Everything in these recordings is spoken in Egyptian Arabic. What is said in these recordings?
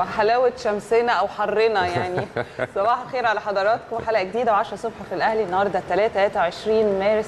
صباح حلاوة شمسنا أو حرنا يعني صباح الخير على حضراتكم حلقة جديدة و10 الصبح في الأهلي النهاردة 23 مارس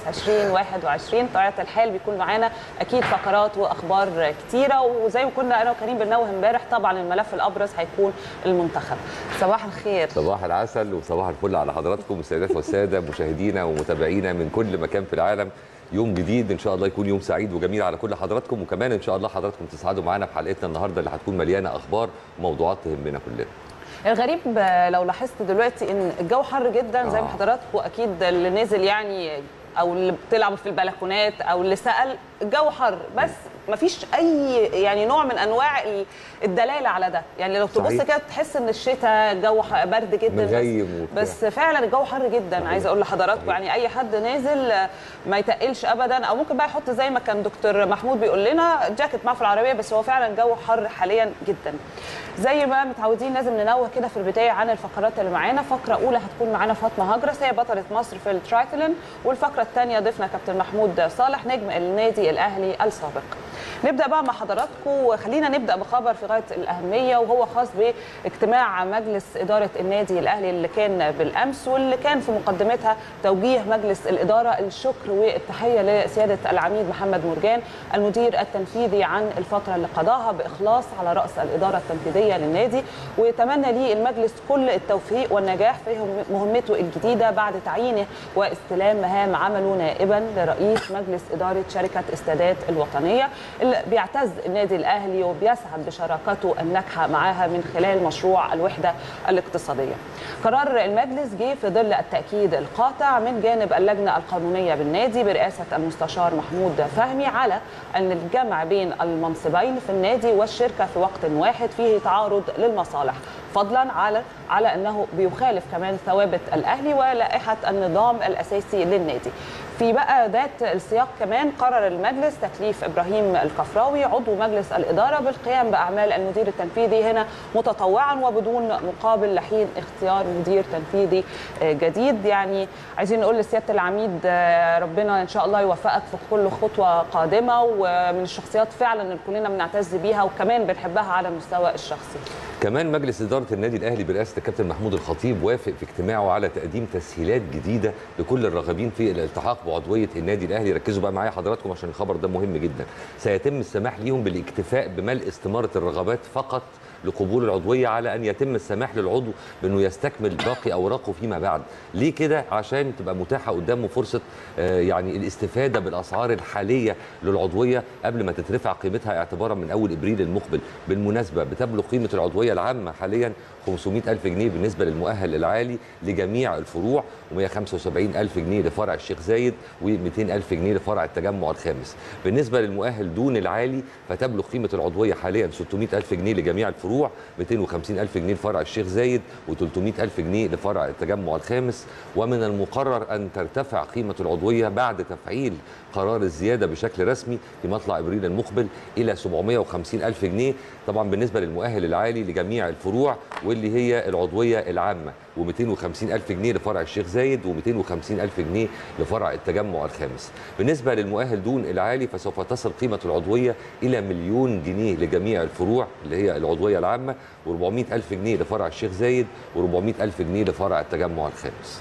2021 طبيعة الحال بيكون معانا أكيد فقرات وأخبار كتيرة وزي ما كنا أنا وكريم بنوه امبارح طبعا الملف الأبرز هيكون المنتخب صباح الخير صباح العسل وصباح الفل على حضراتكم السيدات والساده مشاهدينا ومتابعينا من كل مكان في العالم يوم جديد ان شاء الله يكون يوم سعيد وجميل على كل حضراتكم وكمان ان شاء الله حضراتكم تسعدوا معانا في حلقتنا النهارده اللي هتكون مليانه اخبار وموضوعات تهمنا كلنا الغريب لو لاحظت دلوقتي ان الجو حر جدا زي ما آه. حضراتكم اكيد اللي نزل يعني او اللي بتلعبوا في البلكونات او اللي سال الجو حر بس مفيش اي يعني نوع من انواع ال- الدلاله على ده يعني لو تبص صحيح. كده تحس ان الشتاء الجو ح- برد جدا مغيم بس, وبتاع. بس فعلا الجو حر جدا صحيح. عايزه اقول لحضراتكم صحيح. يعني اي حد نازل ما يتقلش ابدا او ممكن بقى يحط زي ما كان دكتور محمود بيقول لنا جاكيت معاه في العربيه بس هو فعلا الجو حر حاليا جدا زي ما متعودين لازم ننوه كده في البدايه عن الفقرات اللي معانا فقره اولى هتكون معانا فاطمه هجرس هي بطله مصر في الترايثلون والفقره الثانيه ضيفنا كابتن محمود صالح نجم النادي الاهلي السابق نبدا بقى مع حضراتكم وخلينا نبدا بخبر في غايه الاهميه وهو خاص باجتماع مجلس اداره النادي الاهلي اللي كان بالامس واللي كان في مقدمتها توجيه مجلس الاداره الشكر والتحيه لسياده العميد محمد مرجان المدير التنفيذي عن الفتره اللي قضاها باخلاص على راس الاداره التنفيذيه للنادي ويتمنى لي المجلس كل التوفيق والنجاح في مهمته الجديده بعد تعيينه واستلام مهام عمله نائبا لرئيس مجلس اداره شركه استادات الوطنيه اللي بيعتز النادي الاهلي وبيسعد بشراكته الناجحه معاها من خلال مشروع الوحده الاقتصاديه. قرار المجلس جه في ظل التاكيد القاطع من جانب اللجنه القانونيه بالنادي برئاسه المستشار محمود فهمي على ان الجمع بين المنصبين في النادي والشركه في وقت واحد فيه تعارض للمصالح فضلا على على انه بيخالف كمان ثوابت الاهلي ولائحه النظام الاساسي للنادي. في بقى ذات السياق كمان قرر المجلس تكليف ابراهيم الكفراوي عضو مجلس الاداره بالقيام باعمال المدير التنفيذي هنا متطوعا وبدون مقابل لحين اختيار مدير تنفيذي آه، جديد يعني عايزين نقول لسياده العميد آه، ربنا ان شاء الله يوفقك في كل خطوه قادمه ومن الشخصيات فعلا اللي كلنا بنعتز بيها وكمان بنحبها على المستوى الشخصي. كمان مجلس اداره النادي الاهلي برئاسه الكابتن محمود الخطيب وافق في اجتماعه على تقديم تسهيلات جديده لكل الراغبين في الالتحاق بعضويه النادي الاهلي ركزوا بقى معايا حضراتكم عشان الخبر ده مهم جدا سيتم السماح ليهم بالاكتفاء بملء استماره الرغبات فقط لقبول العضويه على ان يتم السماح للعضو بانه يستكمل باقي اوراقه فيما بعد ليه كده عشان تبقى متاحه قدامه فرصه آه، يعني الاستفاده بالاسعار الحاليه للعضويه قبل ما تترفع قيمتها اعتبارا من اول ابريل المقبل بالمناسبه بتبلغ قيمه العضويه العامه حاليا 500 ألف جنيه بالنسبة للمؤهل العالي لجميع الفروع و175 ألف جنيه لفرع الشيخ زايد و200 ألف جنيه لفرع التجمع الخامس بالنسبة للمؤهل دون العالي فتبلغ قيمة العضوية حاليا 600 ألف جنيه لجميع الفروع 250 ألف جنيه لفرع الشيخ زايد و300 ألف جنيه لفرع التجمع الخامس ومن المقرر أن ترتفع قيمة العضوية بعد تفعيل قرار الزيادة بشكل رسمي في مطلع إبريل المقبل إلى 750 ألف جنيه طبعا بالنسبة للمؤهل العالي لجميع الفروع واللي هي العضوية العامة و250 ألف جنيه لفرع الشيخ زايد و250 ألف جنيه لفرع التجمع الخامس بالنسبة للمؤهل دون العالي فسوف تصل قيمة العضوية إلى مليون جنيه لجميع الفروع اللي هي العضوية العامة و400 ألف جنيه لفرع الشيخ زايد و400 ألف جنيه لفرع التجمع الخامس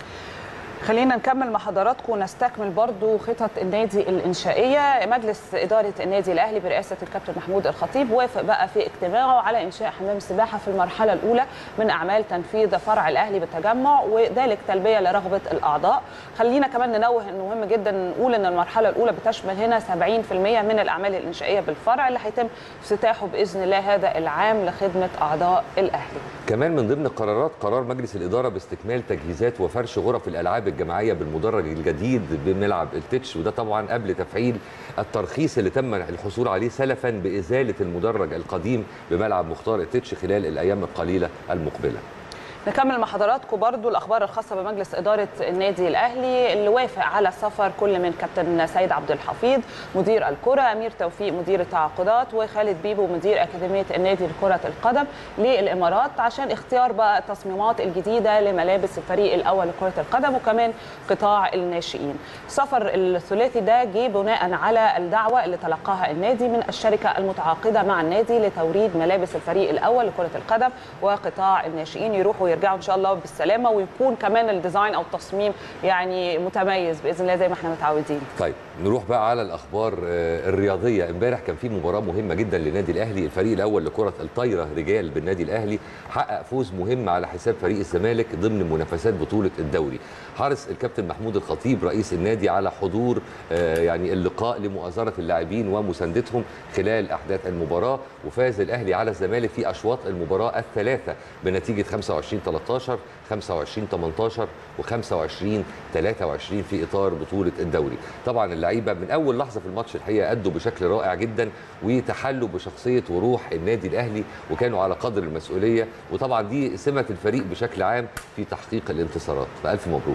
خلينا نكمل مع حضراتكم ونستكمل برضو خطط النادي الإنشائية مجلس إدارة النادي الأهلي برئاسة الكابتن محمود الخطيب وافق بقى في اجتماعه على إنشاء حمام السباحة في المرحلة الأولى من أعمال تنفيذ فرع الأهلي بالتجمع وذلك تلبية لرغبة الأعضاء خلينا كمان ننوه إنه مهم جدا نقول إن المرحلة الأولى بتشمل هنا 70% من الأعمال الإنشائية بالفرع اللي هيتم افتتاحه بإذن الله هذا العام لخدمة أعضاء الأهلي كمان من ضمن القرارات قرار مجلس الإدارة باستكمال تجهيزات وفرش غرف الألعاب الجماعية بالمدرج الجديد بملعب التتش وده طبعا قبل تفعيل الترخيص اللي تم الحصول عليه سلفا بإزالة المدرج القديم بملعب مختار التتش خلال الأيام القليلة المقبلة نكمل مع حضراتكم برضو الاخبار الخاصه بمجلس اداره النادي الاهلي اللي وافق على سفر كل من كابتن سيد عبد الحفيظ مدير الكره امير توفيق مدير التعاقدات وخالد بيبو مدير اكاديميه النادي لكره القدم للامارات عشان اختيار بقى التصميمات الجديده لملابس الفريق الاول لكره القدم وكمان قطاع الناشئين السفر الثلاثي ده جه بناء على الدعوه اللي تلقاها النادي من الشركه المتعاقده مع النادي لتوريد ملابس الفريق الاول لكره القدم وقطاع الناشئين يروحوا ويرجعوا ان شاء الله بالسلامه ويكون كمان الديزاين او التصميم يعني متميز باذن الله زي ما احنا متعودين طيب نروح بقى على الاخبار آه، الرياضيه امبارح كان في مباراه مهمه جدا للنادي الاهلي الفريق الاول لكره الطايره رجال بالنادي الاهلي حقق فوز مهم على حساب فريق الزمالك ضمن منافسات بطوله الدوري حرص الكابتن محمود الخطيب رئيس النادي على حضور آه، يعني اللقاء لمؤازره اللاعبين ومساندتهم خلال احداث المباراه وفاز الاهلي على الزمالك في اشواط المباراه الثلاثه بنتيجه 25 13 25 18 و25 23 في اطار بطوله الدوري طبعا اللعيبه من اول لحظه في الماتش الحقيقه ادوا بشكل رائع جدا وتحلوا بشخصيه وروح النادي الاهلي وكانوا على قدر المسؤوليه وطبعا دي سمه الفريق بشكل عام في تحقيق الانتصارات فالف مبروك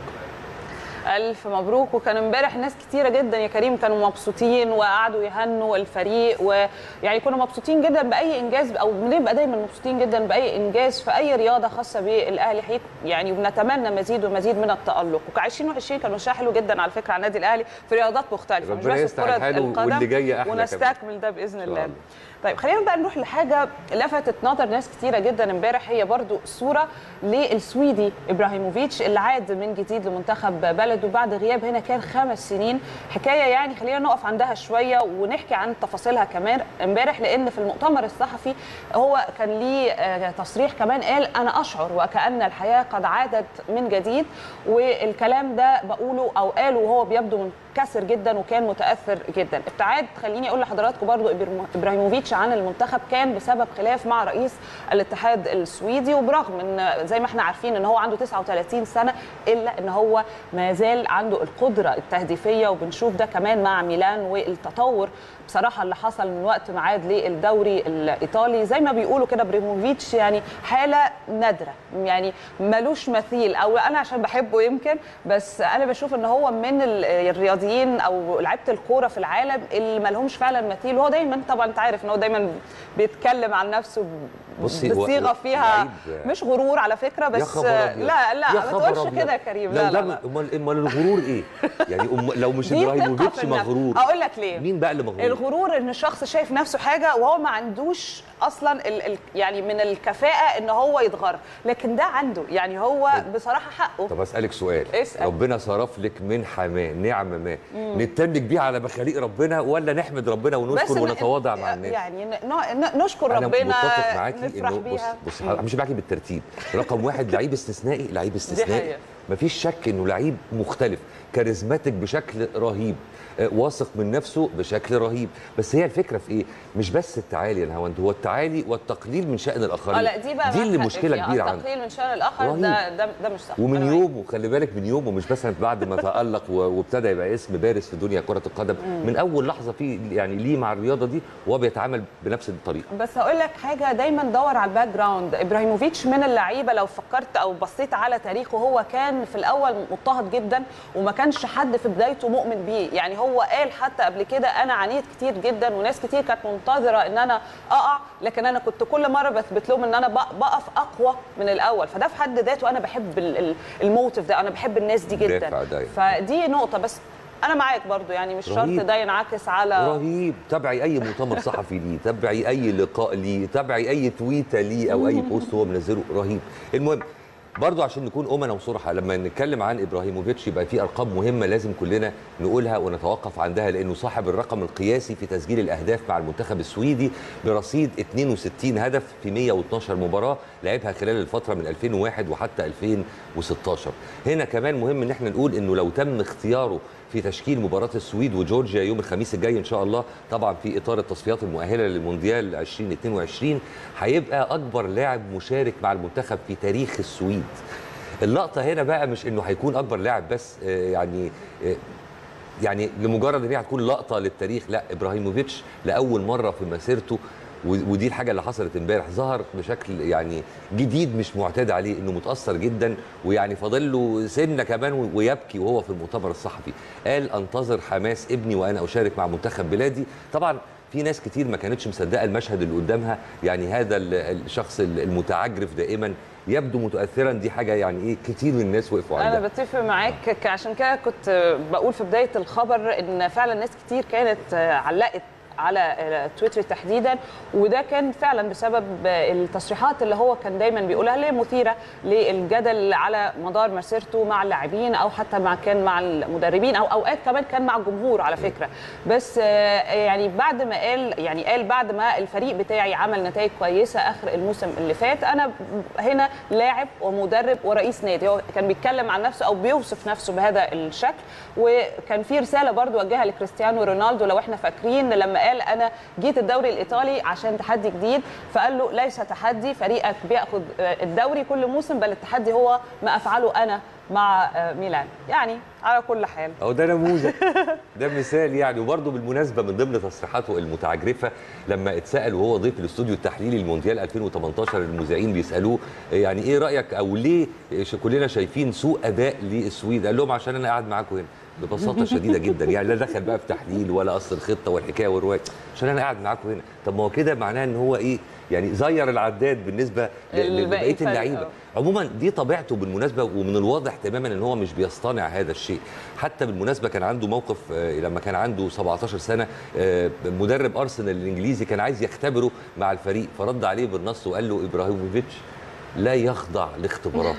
الف مبروك وكان امبارح ناس كتيره جدا يا كريم كانوا مبسوطين وقعدوا يهنوا الفريق ويعني كنا مبسوطين جدا باي انجاز او بنبقى دايما مبسوطين جدا باي انجاز في اي رياضه خاصه بالاهلي حقيقي يعني وبنتمنى مزيد ومزيد من التالق وك 2020 كان مشاه حلو جدا على فكره على النادي الاهلي في رياضات مختلفه مش ربنا بس يستر كره الحال القدم واللي جاي أحلى كمان. ونستكمل ده باذن شاء الله الله. طيب خلينا بقى نروح لحاجه لفتت نظر ناس كتيره جدا امبارح هي برضو صوره للسويدي ابراهيموفيتش اللي عاد من جديد لمنتخب بلده بعد غياب هنا كان خمس سنين حكايه يعني خلينا نقف عندها شويه ونحكي عن تفاصيلها كمان امبارح لان في المؤتمر الصحفي هو كان ليه آه، تصريح كمان قال انا اشعر وكان الحياه قد عادت من جديد والكلام ده بقوله او قاله وهو بيبدو منكسر جدا وكان متاثر جدا ابتعاد خليني اقول لحضراتكم برضو إبرم- ابراهيموفيتش عن المنتخب كان بسبب خلاف مع رئيس الاتحاد السويدي وبرغم ان زي ما احنا عارفين ان هو عنده 39 سنه الا ان هو ما زال عنده القدره التهديفيه وبنشوف ده كمان مع ميلان والتطور بصراحه اللي حصل من وقت ما عاد للدوري الايطالي زي ما بيقولوا كده بريموفيتش يعني حاله نادره يعني ملوش مثيل او انا عشان بحبه يمكن بس انا بشوف ان هو من ال- الرياضيين او لعيبه الكوره في العالم اللي مالهمش فعلا مثيل وهو دايما طبعا انت عارف ان هو دايما بيتكلم عن نفسه ب- بصي، هو- بصيغه فيها لعيب- مش غرور على فكره يا بس خبر أبيض. لا لا يا ما خبر تقولش أبيض. كده يا كريم لو لا ده لا, لا. امال امال الغرور ايه؟ يعني أم لو مش دي ثقة ابراهيموفيتش في النفس. مغرور اقول لك ليه مين بقى اللي مغرور؟ الغرور ان الشخص شايف نفسه حاجه وهو ما عندوش اصلا ال ال يعني من الكفاءه ان هو يتغر لكن ده عنده يعني هو بصراحه حقه طب اسالك سؤال اسأل. ربنا صرف لك منحه ما نعمه ما نتنك بيها على مخاليق ربنا ولا نحمد ربنا ونشكر إن- ونتواضع مع الناس يعني ن- ن- نشكر انا ربنا متفق معاكي نفرح انه بص بيها بص مش معاكي بالترتيب رقم واحد لعيب استثنائي لعيب استثنائي حقيقة. مفيش شك انه لعيب مختلف كاريزماتيك بشكل رهيب آه، واثق من نفسه بشكل رهيب بس هي الفكره في ايه مش بس التعالي يا نهاوند هو التعالي والتقليل من شان الاخرين اه لا دي بقى دي اللي معاك حق مشكله فيها. كبيره عنده التقليل من شان الاخر رهيب. ده ده ده مش صح ومن أنا معاك. يومه خلي بالك من يومه مش بس بعد ما تألق و- وابتدى يبقى اسم بارز في دنيا كرة القدم من أول لحظة في يعني ليه مع الرياضة دي وهو بيتعامل بنفس الطريقة بس هقول لك حاجه دايما دور على الباك جراوند ابراهيموفيتش من اللعيبه لو فكرت او بصيت على تاريخه هو كان في الاول مضطهد جدا وما كانش حد في بدايته مؤمن بيه يعني هو قال حتى قبل كده انا عانيت كتير جدا وناس كتير كانت منتظره ان انا اقع لكن انا كنت كل مره بثبت لهم ان انا بق- بقف اقوى من الاول فده في حد ذاته انا بحب ال- ال- الموتيف ده انا بحب الناس دي الدافع جدا ده يعني. فدي نقطه بس انا معاك برضو يعني مش رهيب. شرط ده ينعكس على رهيب تابعي أي مؤتمر صحفي ليه تابعي أي لقاء ليه تابعي أي تويتة ليه أو أي بوست هو منزله رهيب المهم برضو عشان نكون أمنا وصراحة لما نتكلم عن إبراهيموفيتش يبقى في أرقام مهمة لازم كلنا نقولها ونتوقف عندها لأنه صاحب الرقم القياسي في تسجيل الأهداف مع المنتخب السويدي برصيد 62 هدف في 112 مباراة لعبها خلال الفترة من 2001 وحتى 2016 هنا كمان مهم ان احنا نقول انه لو تم اختياره في تشكيل مباراة السويد وجورجيا يوم الخميس الجاي ان شاء الله طبعا في اطار التصفيات المؤهلة للمونديال 2022 هيبقى اكبر لاعب مشارك مع المنتخب في تاريخ السويد اللقطة هنا بقى مش انه هيكون اكبر لاعب بس آه، يعني آه، يعني لمجرد ان هي هتكون لقطه للتاريخ لا ابراهيموفيتش لاول مره في مسيرته و- ودي الحاجه اللي حصلت امبارح ظهر بشكل يعني جديد مش معتاد عليه انه متاثر جدا ويعني فاضل له سنه كمان و- ويبكي وهو في المؤتمر الصحفي قال انتظر حماس ابني وانا اشارك مع منتخب بلادي طبعا في ناس كتير ما كانتش مصدقه المشهد اللي قدامها يعني هذا ال- الشخص المتعجرف دائما يبدو متاثرا دي حاجه يعني ايه كتير من الناس وقفوا عندها انا بتفق معاك ك- عشان كده كنت بقول في بدايه الخبر ان فعلا ناس كتير كانت علقت على تويتر تحديدا وده كان فعلا بسبب التصريحات اللي هو كان دايما بيقولها اللي هي مثيره للجدل على مدار مسيرته مع اللاعبين او حتى مع كان مع المدربين او اوقات كمان كان مع الجمهور على فكره بس آه، يعني بعد ما قال يعني قال بعد ما الفريق بتاعي عمل نتائج كويسه اخر الموسم اللي فات انا هنا لاعب ومدرب ورئيس نادي هو كان بيتكلم عن نفسه او بيوصف نفسه بهذا الشكل وكان في رساله برضو وجهها لكريستيانو رونالدو لو احنا فاكرين لما قال انا جيت الدوري الايطالي عشان تحدي جديد فقال له ليس تحدي فريقك بياخد آه، الدوري كل موسم بل التحدي هو ما افعله انا مع آه، ميلان يعني على كل حال اهو ده نموذج ده مثال يعني وبرضه بالمناسبه من ضمن تصريحاته المتعجرفه لما اتسال وهو ضيف الاستوديو التحليلي المونديال 2018 المذيعين بيسالوه يعني ايه رايك او ليه ش- كلنا شايفين سوء اداء للسويد قال لهم عشان انا قاعد معاكم هنا ببساطه شديده جدا يعني لا دخل بقى في تحليل ولا اصل الخطه والحكايه والروايه عشان انا قاعد معاكم هنا طب ما هو كده معناه ان هو ايه يعني زير العداد بالنسبه ل- ل- الباقي لبقيه فرق، اللعيبه آه. عموما دي طبيعته بالمناسبه ومن الواضح تماما ان هو مش بيصطنع هذا الشيء حتى بالمناسبه كان عنده موقف آه، لما كان عنده 17 سنه آه، مدرب ارسنال الانجليزي كان عايز يختبره مع الفريق فرد عليه بالنص وقال له ابراهيموفيتش لا يخضع لاختبارات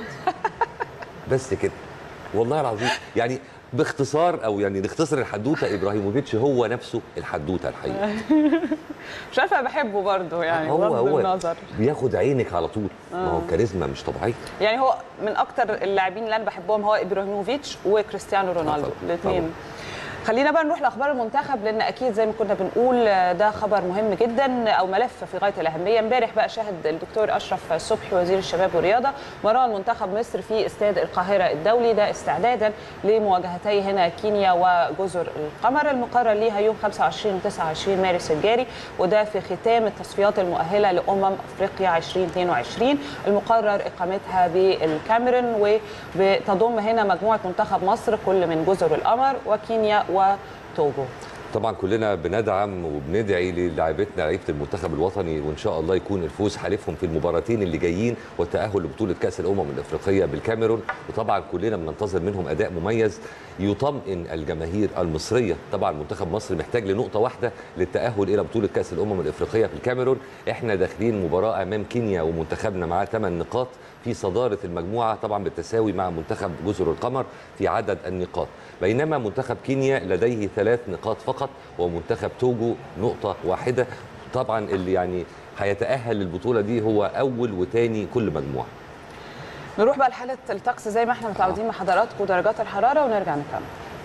بس كده والله العظيم يعني باختصار او يعني نختصر الحدوته ابراهيموفيتش هو نفسه الحدوته الحقيقه مش عارفه أنا بحبه برضه يعني هو بغض هو النظر بياخد عينك على طول ما هو كاريزما مش طبيعيه يعني هو من اكتر اللاعبين اللي انا بحبهم هو ابراهيموفيتش وكريستيانو رونالدو طبعاً. الاثنين خلينا بقى نروح لاخبار المنتخب لان اكيد زي ما كنا بنقول آه، ده خبر مهم جدا او ملف في غايه الاهميه امبارح بقى شهد الدكتور اشرف صبحي وزير الشباب والرياضه مران منتخب مصر في استاد القاهره الدولي ده استعدادا لمواجهتي هنا كينيا وجزر القمر المقرر ليها يوم 25 و 29 مارس الجاري وده في ختام التصفيات المؤهله لامم افريقيا 2022 المقرر اقامتها بالكاميرون وبتضم هنا مجموعه منتخب مصر كل من جزر القمر وكينيا وتوجو طبعا كلنا بندعم وبندعي للاعيبتنا لعيبه المنتخب الوطني وان شاء الله يكون الفوز حالفهم في المباراتين اللي جايين والتاهل لبطوله كاس الامم الافريقيه بالكاميرون وطبعا كلنا بننتظر منهم اداء مميز يطمئن الجماهير المصريه طبعا منتخب مصر محتاج لنقطه واحده للتاهل الى بطوله كاس الامم الافريقيه في الكاميرون احنا داخلين مباراه امام كينيا ومنتخبنا معاه 8 نقاط في صداره المجموعه طبعا بالتساوي مع منتخب جزر القمر في عدد النقاط بينما منتخب كينيا لديه ثلاث نقاط فقط ومنتخب توجو نقطه واحده طبعا اللي يعني هيتاهل للبطوله دي هو اول وثاني كل مجموعه نروح بقى لحاله الطقس زي ما احنا متعودين مع حضراتكم درجات الحراره ونرجع نكمل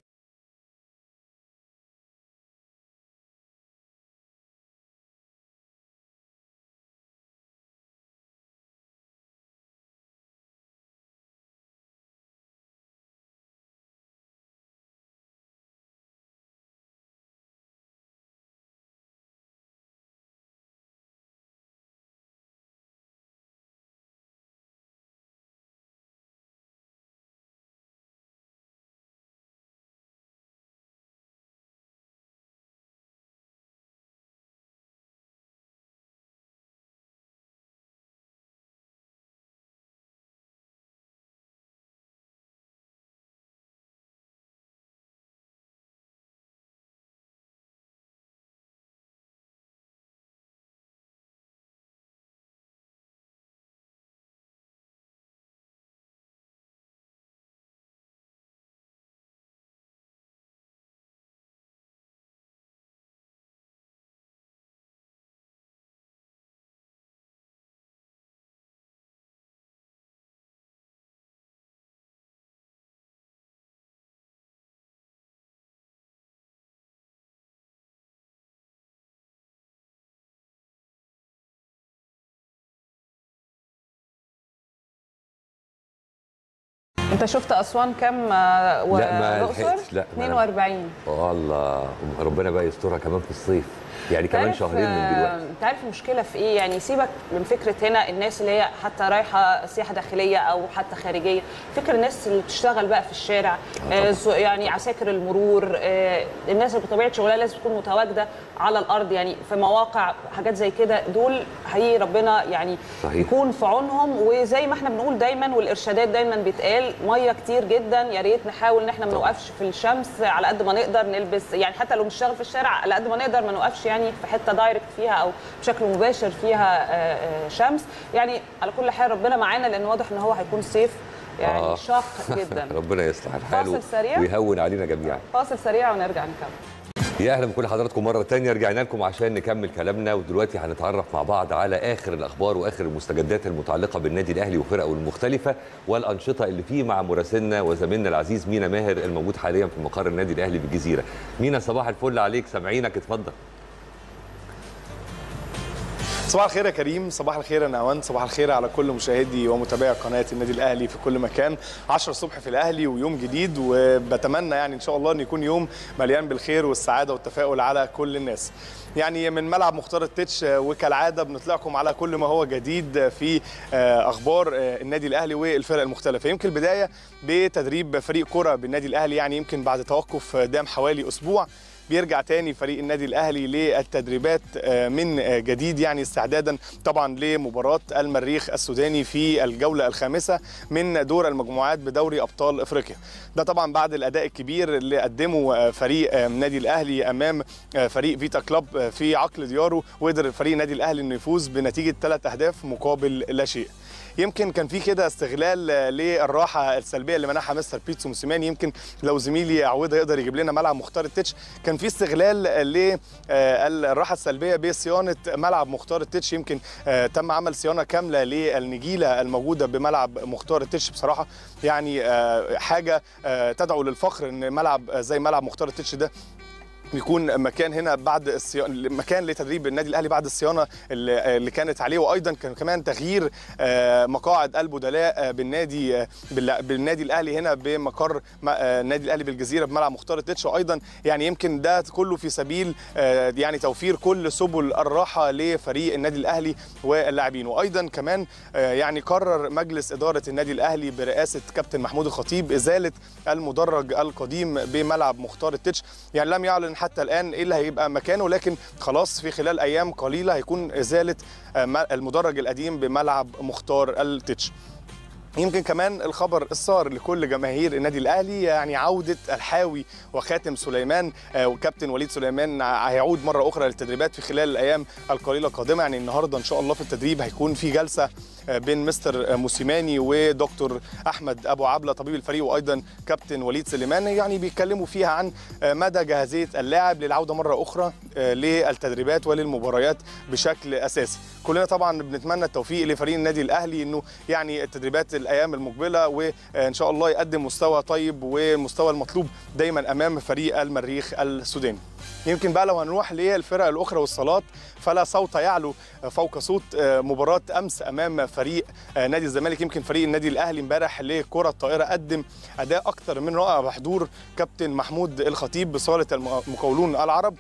انت شفت اسوان كام لا، ما والاقصر لحقتش، لا، ما أنا- 42 الله ربنا بقى يسترها كمان في الصيف يعني كمان تعرف- شهرين من آه، دلوقتي انت عارف المشكله في ايه يعني سيبك من فكره هنا الناس اللي هي حتى رايحه سياحه داخليه او حتى خارجيه فكر الناس اللي بتشتغل بقى في الشارع طبعاً. آه، سو- يعني عساكر المرور آه، الناس اللي بطبيعه شغلها لازم تكون متواجده على الارض يعني في مواقع حاجات زي كده دول حقيقي ربنا يعني صحيح. يكون في عونهم وزي ما احنا بنقول دايما والارشادات دايما بيتقال ميه كتير جدا يا ريت نحاول ان احنا ما طبعاً. نوقفش في الشمس على قد ما نقدر نلبس يعني حتى لو بنشتغل في الشارع على قد ما نقدر ما نوقفش يعني في حته دايركت فيها او بشكل مباشر فيها آه، آه، شمس يعني على كل حال ربنا معانا لان واضح ان هو هيكون صيف يعني آه. شاق جدا ربنا يصلح الحال فاصل سريع. ويهون علينا جميعا فاصل سريع ونرجع نكمل يا اهلا بكل حضراتكم مره تانية رجعنا لكم عشان نكمل كلامنا ودلوقتي هنتعرف مع بعض على اخر الاخبار واخر المستجدات المتعلقه بالنادي الاهلي وفرقه المختلفه والانشطه اللي فيه مع مراسلنا وزميلنا العزيز مينا ماهر الموجود حاليا في مقر النادي الاهلي بالجزيره مينا صباح الفل عليك سامعينك اتفضل صباح الخير يا كريم صباح الخير يا نعمان صباح الخير على كل مشاهدي ومتابعي قناه النادي الاهلي في كل مكان 10 الصبح في الاهلي ويوم جديد وبتمنى يعني ان شاء الله ان يكون يوم مليان بالخير والسعاده والتفاؤل على كل الناس يعني من ملعب مختار التتش وكالعاده بنطلعكم على كل ما هو جديد في اخبار النادي الاهلي والفرق المختلفه يمكن البدايه بتدريب فريق كره بالنادي الاهلي يعني يمكن بعد توقف دام حوالي اسبوع بيرجع تاني فريق النادي الاهلي للتدريبات من جديد يعني استعدادا طبعا لمباراه المريخ السوداني في الجوله الخامسه من دور المجموعات بدوري ابطال افريقيا ده طبعا بعد الاداء الكبير اللي قدمه فريق النادي الاهلي امام فريق فيتا كلوب في عقل دياره وقدر فريق النادي الاهلي انه يفوز بنتيجه ثلاث اهداف مقابل لا شيء يمكن كان في كده استغلال للراحه السلبيه اللي منحها مستر بيتسو موسيماني يمكن لو زميلي عوده يقدر يجيب لنا ملعب مختار التتش كان في استغلال للراحه السلبيه بصيانه ملعب مختار التتش يمكن تم عمل صيانه كامله للنجيله الموجوده بملعب مختار التتش بصراحه يعني حاجه تدعو للفخر ان ملعب زي ملعب مختار التتش ده بيكون مكان هنا بعد الصيانه مكان لتدريب النادي الاهلي بعد الصيانه اللي كانت عليه وايضا كان كمان تغيير مقاعد البدلاء بالنادي بالنادي الاهلي هنا بمقر النادي الاهلي بالجزيره بملعب مختار التتش وايضا يعني يمكن ده كله في سبيل يعني توفير كل سبل الراحه لفريق النادي الاهلي واللاعبين وايضا كمان يعني قرر مجلس اداره النادي الاهلي برئاسه كابتن محمود الخطيب ازاله المدرج القديم بملعب مختار التتش يعني لم يعلن حتى الان ايه اللي هيبقى مكانه لكن خلاص في خلال ايام قليله هيكون ازاله المدرج القديم بملعب مختار التتش يمكن كمان الخبر الصار لكل جماهير النادي الاهلي يعني عوده الحاوي وخاتم سليمان وكابتن وليد سليمان هيعود مره اخرى للتدريبات في خلال الايام القليله القادمه يعني النهارده ان شاء الله في التدريب هيكون في جلسه بين مستر موسيماني ودكتور احمد ابو عبله طبيب الفريق وايضا كابتن وليد سليمان يعني بيتكلموا فيها عن مدى جاهزيه اللاعب للعوده مره اخرى للتدريبات وللمباريات بشكل اساسي كلنا طبعا بنتمنى التوفيق لفريق النادي الاهلي انه يعني التدريبات الايام المقبله وان شاء الله يقدم مستوى طيب والمستوى المطلوب دايما امام فريق المريخ السوداني يمكن بقى لو هنروح للفرق الاخرى والصالات فلا صوت يعلو فوق صوت مباراه امس امام فريق نادي الزمالك يمكن فريق النادي الاهلي امبارح لكره الطائره قدم اداء اكثر من رائع بحضور كابتن محمود الخطيب بصاله المقاولون العرب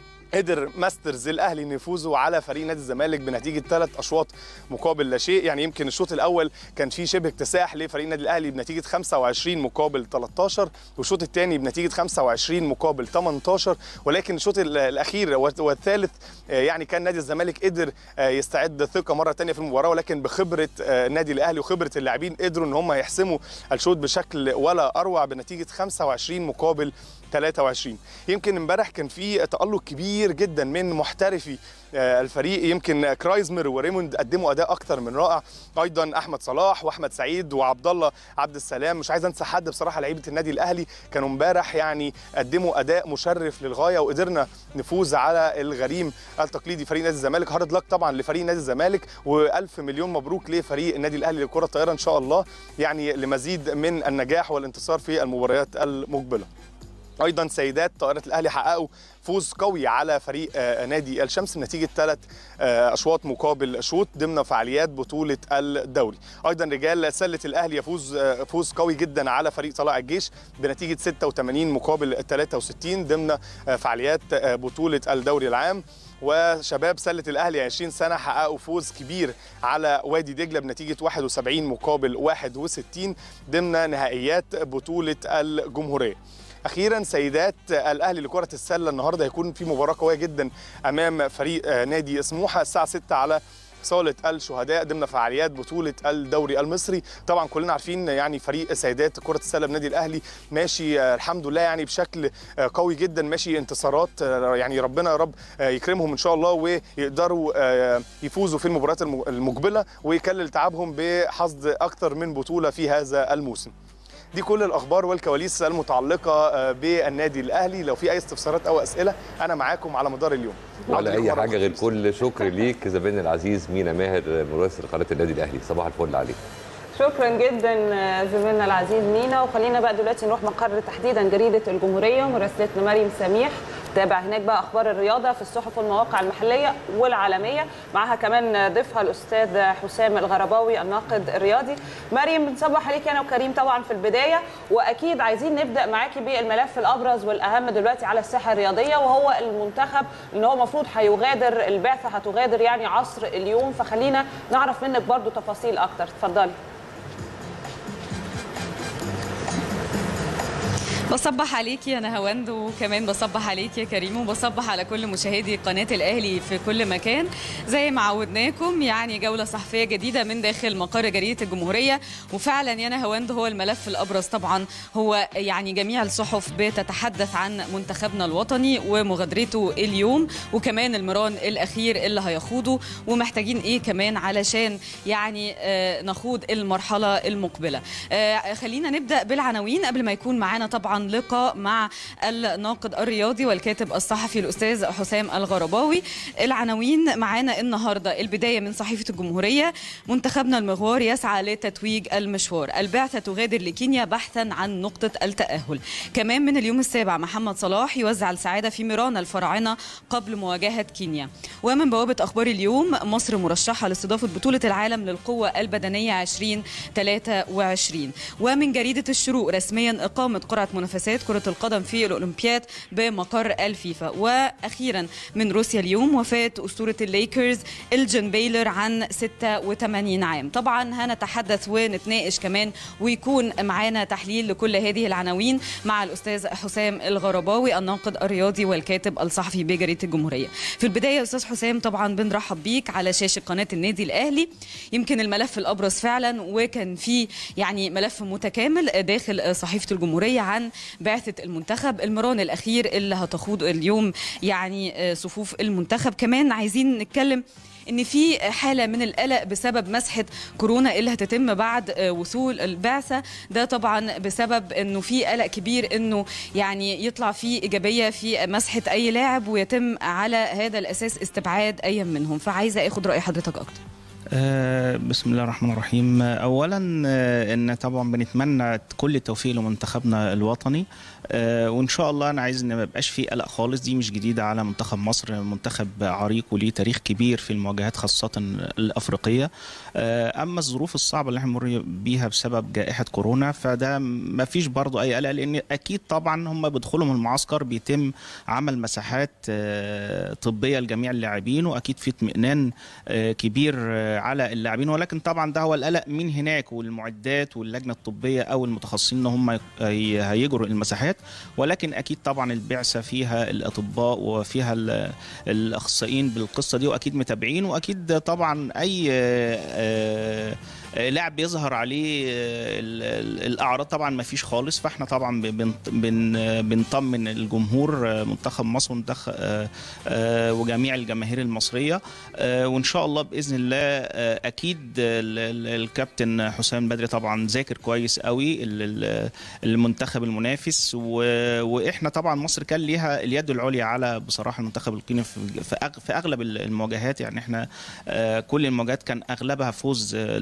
قدر ماسترز الاهلي انه يفوزوا على فريق نادي الزمالك بنتيجه ثلاث اشواط مقابل لا شيء يعني يمكن الشوط الاول كان فيه شبه اكتساح لفريق النادي الاهلي بنتيجه 25 مقابل 13 والشوط الثاني بنتيجه 25 مقابل 18 ولكن الشوط الاخير والثالث يعني كان نادي الزمالك قدر يستعد ثقه مره ثانيه في المباراه ولكن بخبره النادي الاهلي وخبره اللاعبين قدروا ان هم يحسموا الشوط بشكل ولا اروع بنتيجه 25 مقابل 23 يمكن امبارح كان في تالق كبير جدا من محترفي الفريق يمكن كرايزمر وريموند قدموا اداء اكثر من رائع ايضا احمد صلاح واحمد سعيد وعبد الله عبد السلام مش عايز انسى حد بصراحه لعيبه النادي الاهلي كانوا امبارح يعني قدموا اداء مشرف للغايه وقدرنا نفوز على الغريم التقليدي فريق نادي الزمالك هارد لك طبعا لفريق نادي الزمالك والف مليون مبروك لفريق النادي الاهلي لكره الطائره ان شاء الله يعني لمزيد من النجاح والانتصار في المباريات المقبله ايضا سيدات طائره الاهلي حققوا فوز قوي على فريق نادي الشمس بنتيجه ثلاث اشواط مقابل شوط ضمن فعاليات بطوله الدوري ايضا رجال سله الاهلي يفوز فوز قوي جدا على فريق طلائع الجيش بنتيجه 86 مقابل 63 ضمن فعاليات بطوله الدوري العام وشباب سله الاهلي 20 سنه حققوا فوز كبير على وادي دجله بنتيجه 71 مقابل 61 ضمن نهائيات بطوله الجمهوريه اخيرا سيدات الاهلي لكره السله النهارده هيكون في مباراه قويه جدا امام فريق نادي سموحه الساعه 6 على صالة الشهداء ضمن فعاليات بطولة الدوري المصري طبعا كلنا عارفين يعني فريق سيدات كرة السلة بنادي الأهلي ماشي آه، الحمد لله يعني بشكل آه، قوي جدا ماشي انتصارات آه، يعني ربنا يا رب آه، يكرمهم إن شاء الله ويقدروا آه، يفوزوا في المباريات الم- المقبلة ويكلل تعبهم بحصد أكثر من بطولة في هذا الموسم دي كل الاخبار والكواليس المتعلقه آه، بالنادي الاهلي لو في اي استفسارات او اسئله انا معاكم على مدار اليوم ولا عودة اي لكم مرة حاجه غير أخرى. كل شكر ليك زميلنا العزيز مينا ماهر مراسل قناه النادي الاهلي صباح الفل عليك شكرا جدا آه، زميلنا العزيز مينا وخلينا بقى دلوقتي نروح مقر تحديدا جريده الجمهوريه مراسلتنا مريم سميح تابع هناك بقى اخبار الرياضه في الصحف والمواقع المحليه والعالميه معاها كمان ضيفها الاستاذ حسام الغرباوي الناقد الرياضي مريم بنصبح عليك انا وكريم طبعا في البدايه واكيد عايزين نبدا معاكي بالملف الابرز والاهم دلوقتي على الساحه الرياضيه وهو المنتخب ان هو المفروض هيغادر البعثه هتغادر يعني عصر اليوم فخلينا نعرف منك برضو تفاصيل اكتر اتفضلي بصبح عليك يا نهاوند وكمان بصبح عليك يا كريم وبصبح على كل مشاهدي قناة الأهلي في كل مكان زي ما عودناكم يعني جولة صحفية جديدة من داخل مقر جريدة الجمهورية وفعلا يا نهاوند هو الملف الأبرز طبعا هو يعني جميع الصحف بتتحدث عن منتخبنا الوطني ومغادرته اليوم وكمان المران الأخير اللي هيخوضه ومحتاجين إيه كمان علشان يعني آه، نخوض المرحلة المقبلة آه، خلينا نبدأ بالعناوين قبل ما يكون معانا طبعا لقاء مع الناقد الرياضي والكاتب الصحفي الأستاذ حسام الغرباوي العناوين معانا النهاردة البداية من صحيفة الجمهورية منتخبنا المغوار يسعى لتتويج المشوار البعثة تغادر لكينيا بحثا عن نقطة التأهل كمان من اليوم السابع محمد صلاح يوزع السعادة في ميران الفراعنة قبل مواجهة كينيا ومن بوابة أخبار اليوم مصر مرشحة لاستضافة بطولة العالم للقوة البدنية 2023 ومن جريدة الشروق رسميا إقامة قرعة منافسات كرة القدم في الأولمبياد بمقر الفيفا وأخيرا من روسيا اليوم وفاة أسطورة الليكرز الجن بيلر عن 86 عام طبعا هنتحدث ونتناقش كمان ويكون معانا تحليل لكل هذه العناوين مع الأستاذ حسام الغرباوي الناقد الرياضي والكاتب الصحفي بجريدة الجمهورية في البداية أستاذ حسام طبعا بنرحب بيك على شاشة قناة النادي الأهلي يمكن الملف الأبرز فعلا وكان في يعني ملف متكامل داخل صحيفة الجمهورية عن بعثة المنتخب المران الأخير اللي هتخوض اليوم يعني صفوف المنتخب كمان عايزين نتكلم ان في حاله من القلق بسبب مسحه كورونا اللي هتتم بعد وصول البعثه ده طبعا بسبب انه في قلق كبير انه يعني يطلع في ايجابيه في مسحه اي لاعب ويتم على هذا الاساس استبعاد اي منهم فعايزه اخد راي حضرتك اكتر آه، بسم الله الرحمن الرحيم آه، اولا آه، ان طبعا بنتمنى كل التوفيق لمنتخبنا الوطني آه، وان شاء الله انا عايز ان ما يبقاش فيه قلق خالص دي مش جديده على منتخب مصر منتخب عريق وليه تاريخ كبير في المواجهات خاصه الافريقيه آه، اما الظروف الصعبه اللي احنا بنمر بيها بسبب جائحه كورونا فده ما فيش برضو اي قلق لان اكيد طبعا هم بيدخلوا من المعسكر بيتم عمل مساحات آه، طبيه لجميع اللاعبين واكيد في اطمئنان آه، كبير آه، على اللاعبين ولكن طبعا ده هو القلق من هناك والمعدات واللجنه الطبيه او المتخصصين ان هم هي- هيجروا المساحات ولكن اكيد طبعا البعثه فيها الاطباء وفيها ال- الاخصائيين بالقصه دي واكيد متابعين واكيد طبعا اي آه، آه، لاعب بيظهر عليه آه، ال- ال- الاعراض طبعا ما فيش خالص فاحنا طبعا بن- بن- بنطمن الجمهور آه، منتخب مصر ومنتخب آه، آه، وجميع الجماهير المصريه آه، وان شاء الله باذن الله آه، اكيد ال- ال- الكابتن حسام بدري طبعا ذاكر كويس قوي ال- ال- المنتخب المنافس و- واحنا طبعا مصر كان ليها اليد العليا على بصراحه المنتخب الكيني في في أغ- في اغلب المواجهات يعني احنا آه، كل المواجهات كان اغلبها فوز آه، لمصر ان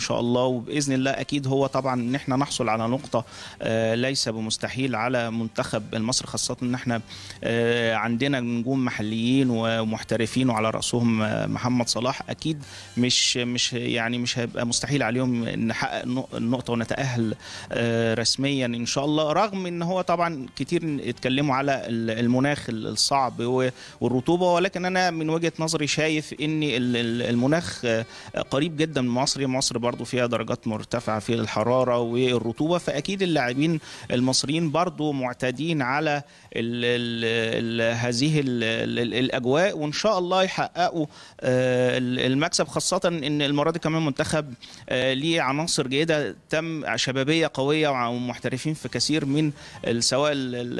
شاء الله وباذن الله اكيد هو طبعا ان احنا نحصل على نقطه آه، ليس بمستحيل على منتخب المصري خاصه ان احنا آه، عندنا نجوم محليين ومحترفين وعلى راسهم آه، محمد صلاح اكيد مش مش يعني مش هيبقى مستحيل عليهم نحقق النق- النقطه ونتاهل آه، رسميا ان شاء الله رغم ان هو طبعا كتير اتكلموا على ال- المناخ الصعب و- والرطوبه ولكن انا من وجهه نظري شايف ان ال- ال- المناخ آه، قريب جدا من مصر مصر برضو فيها درجات مرتفعه في الحراره والرطوبه فاكيد اللاعبين المصريين برضو معتادين على ال ال ال هذه ال ال الاجواء وان شاء الله يحققوا آه، المكسب خاصه ان المره دي كمان منتخب آه، ليه عناصر جيده تم شبابيه قويه ومحترفين في كثير من ال- سواء ال- ال-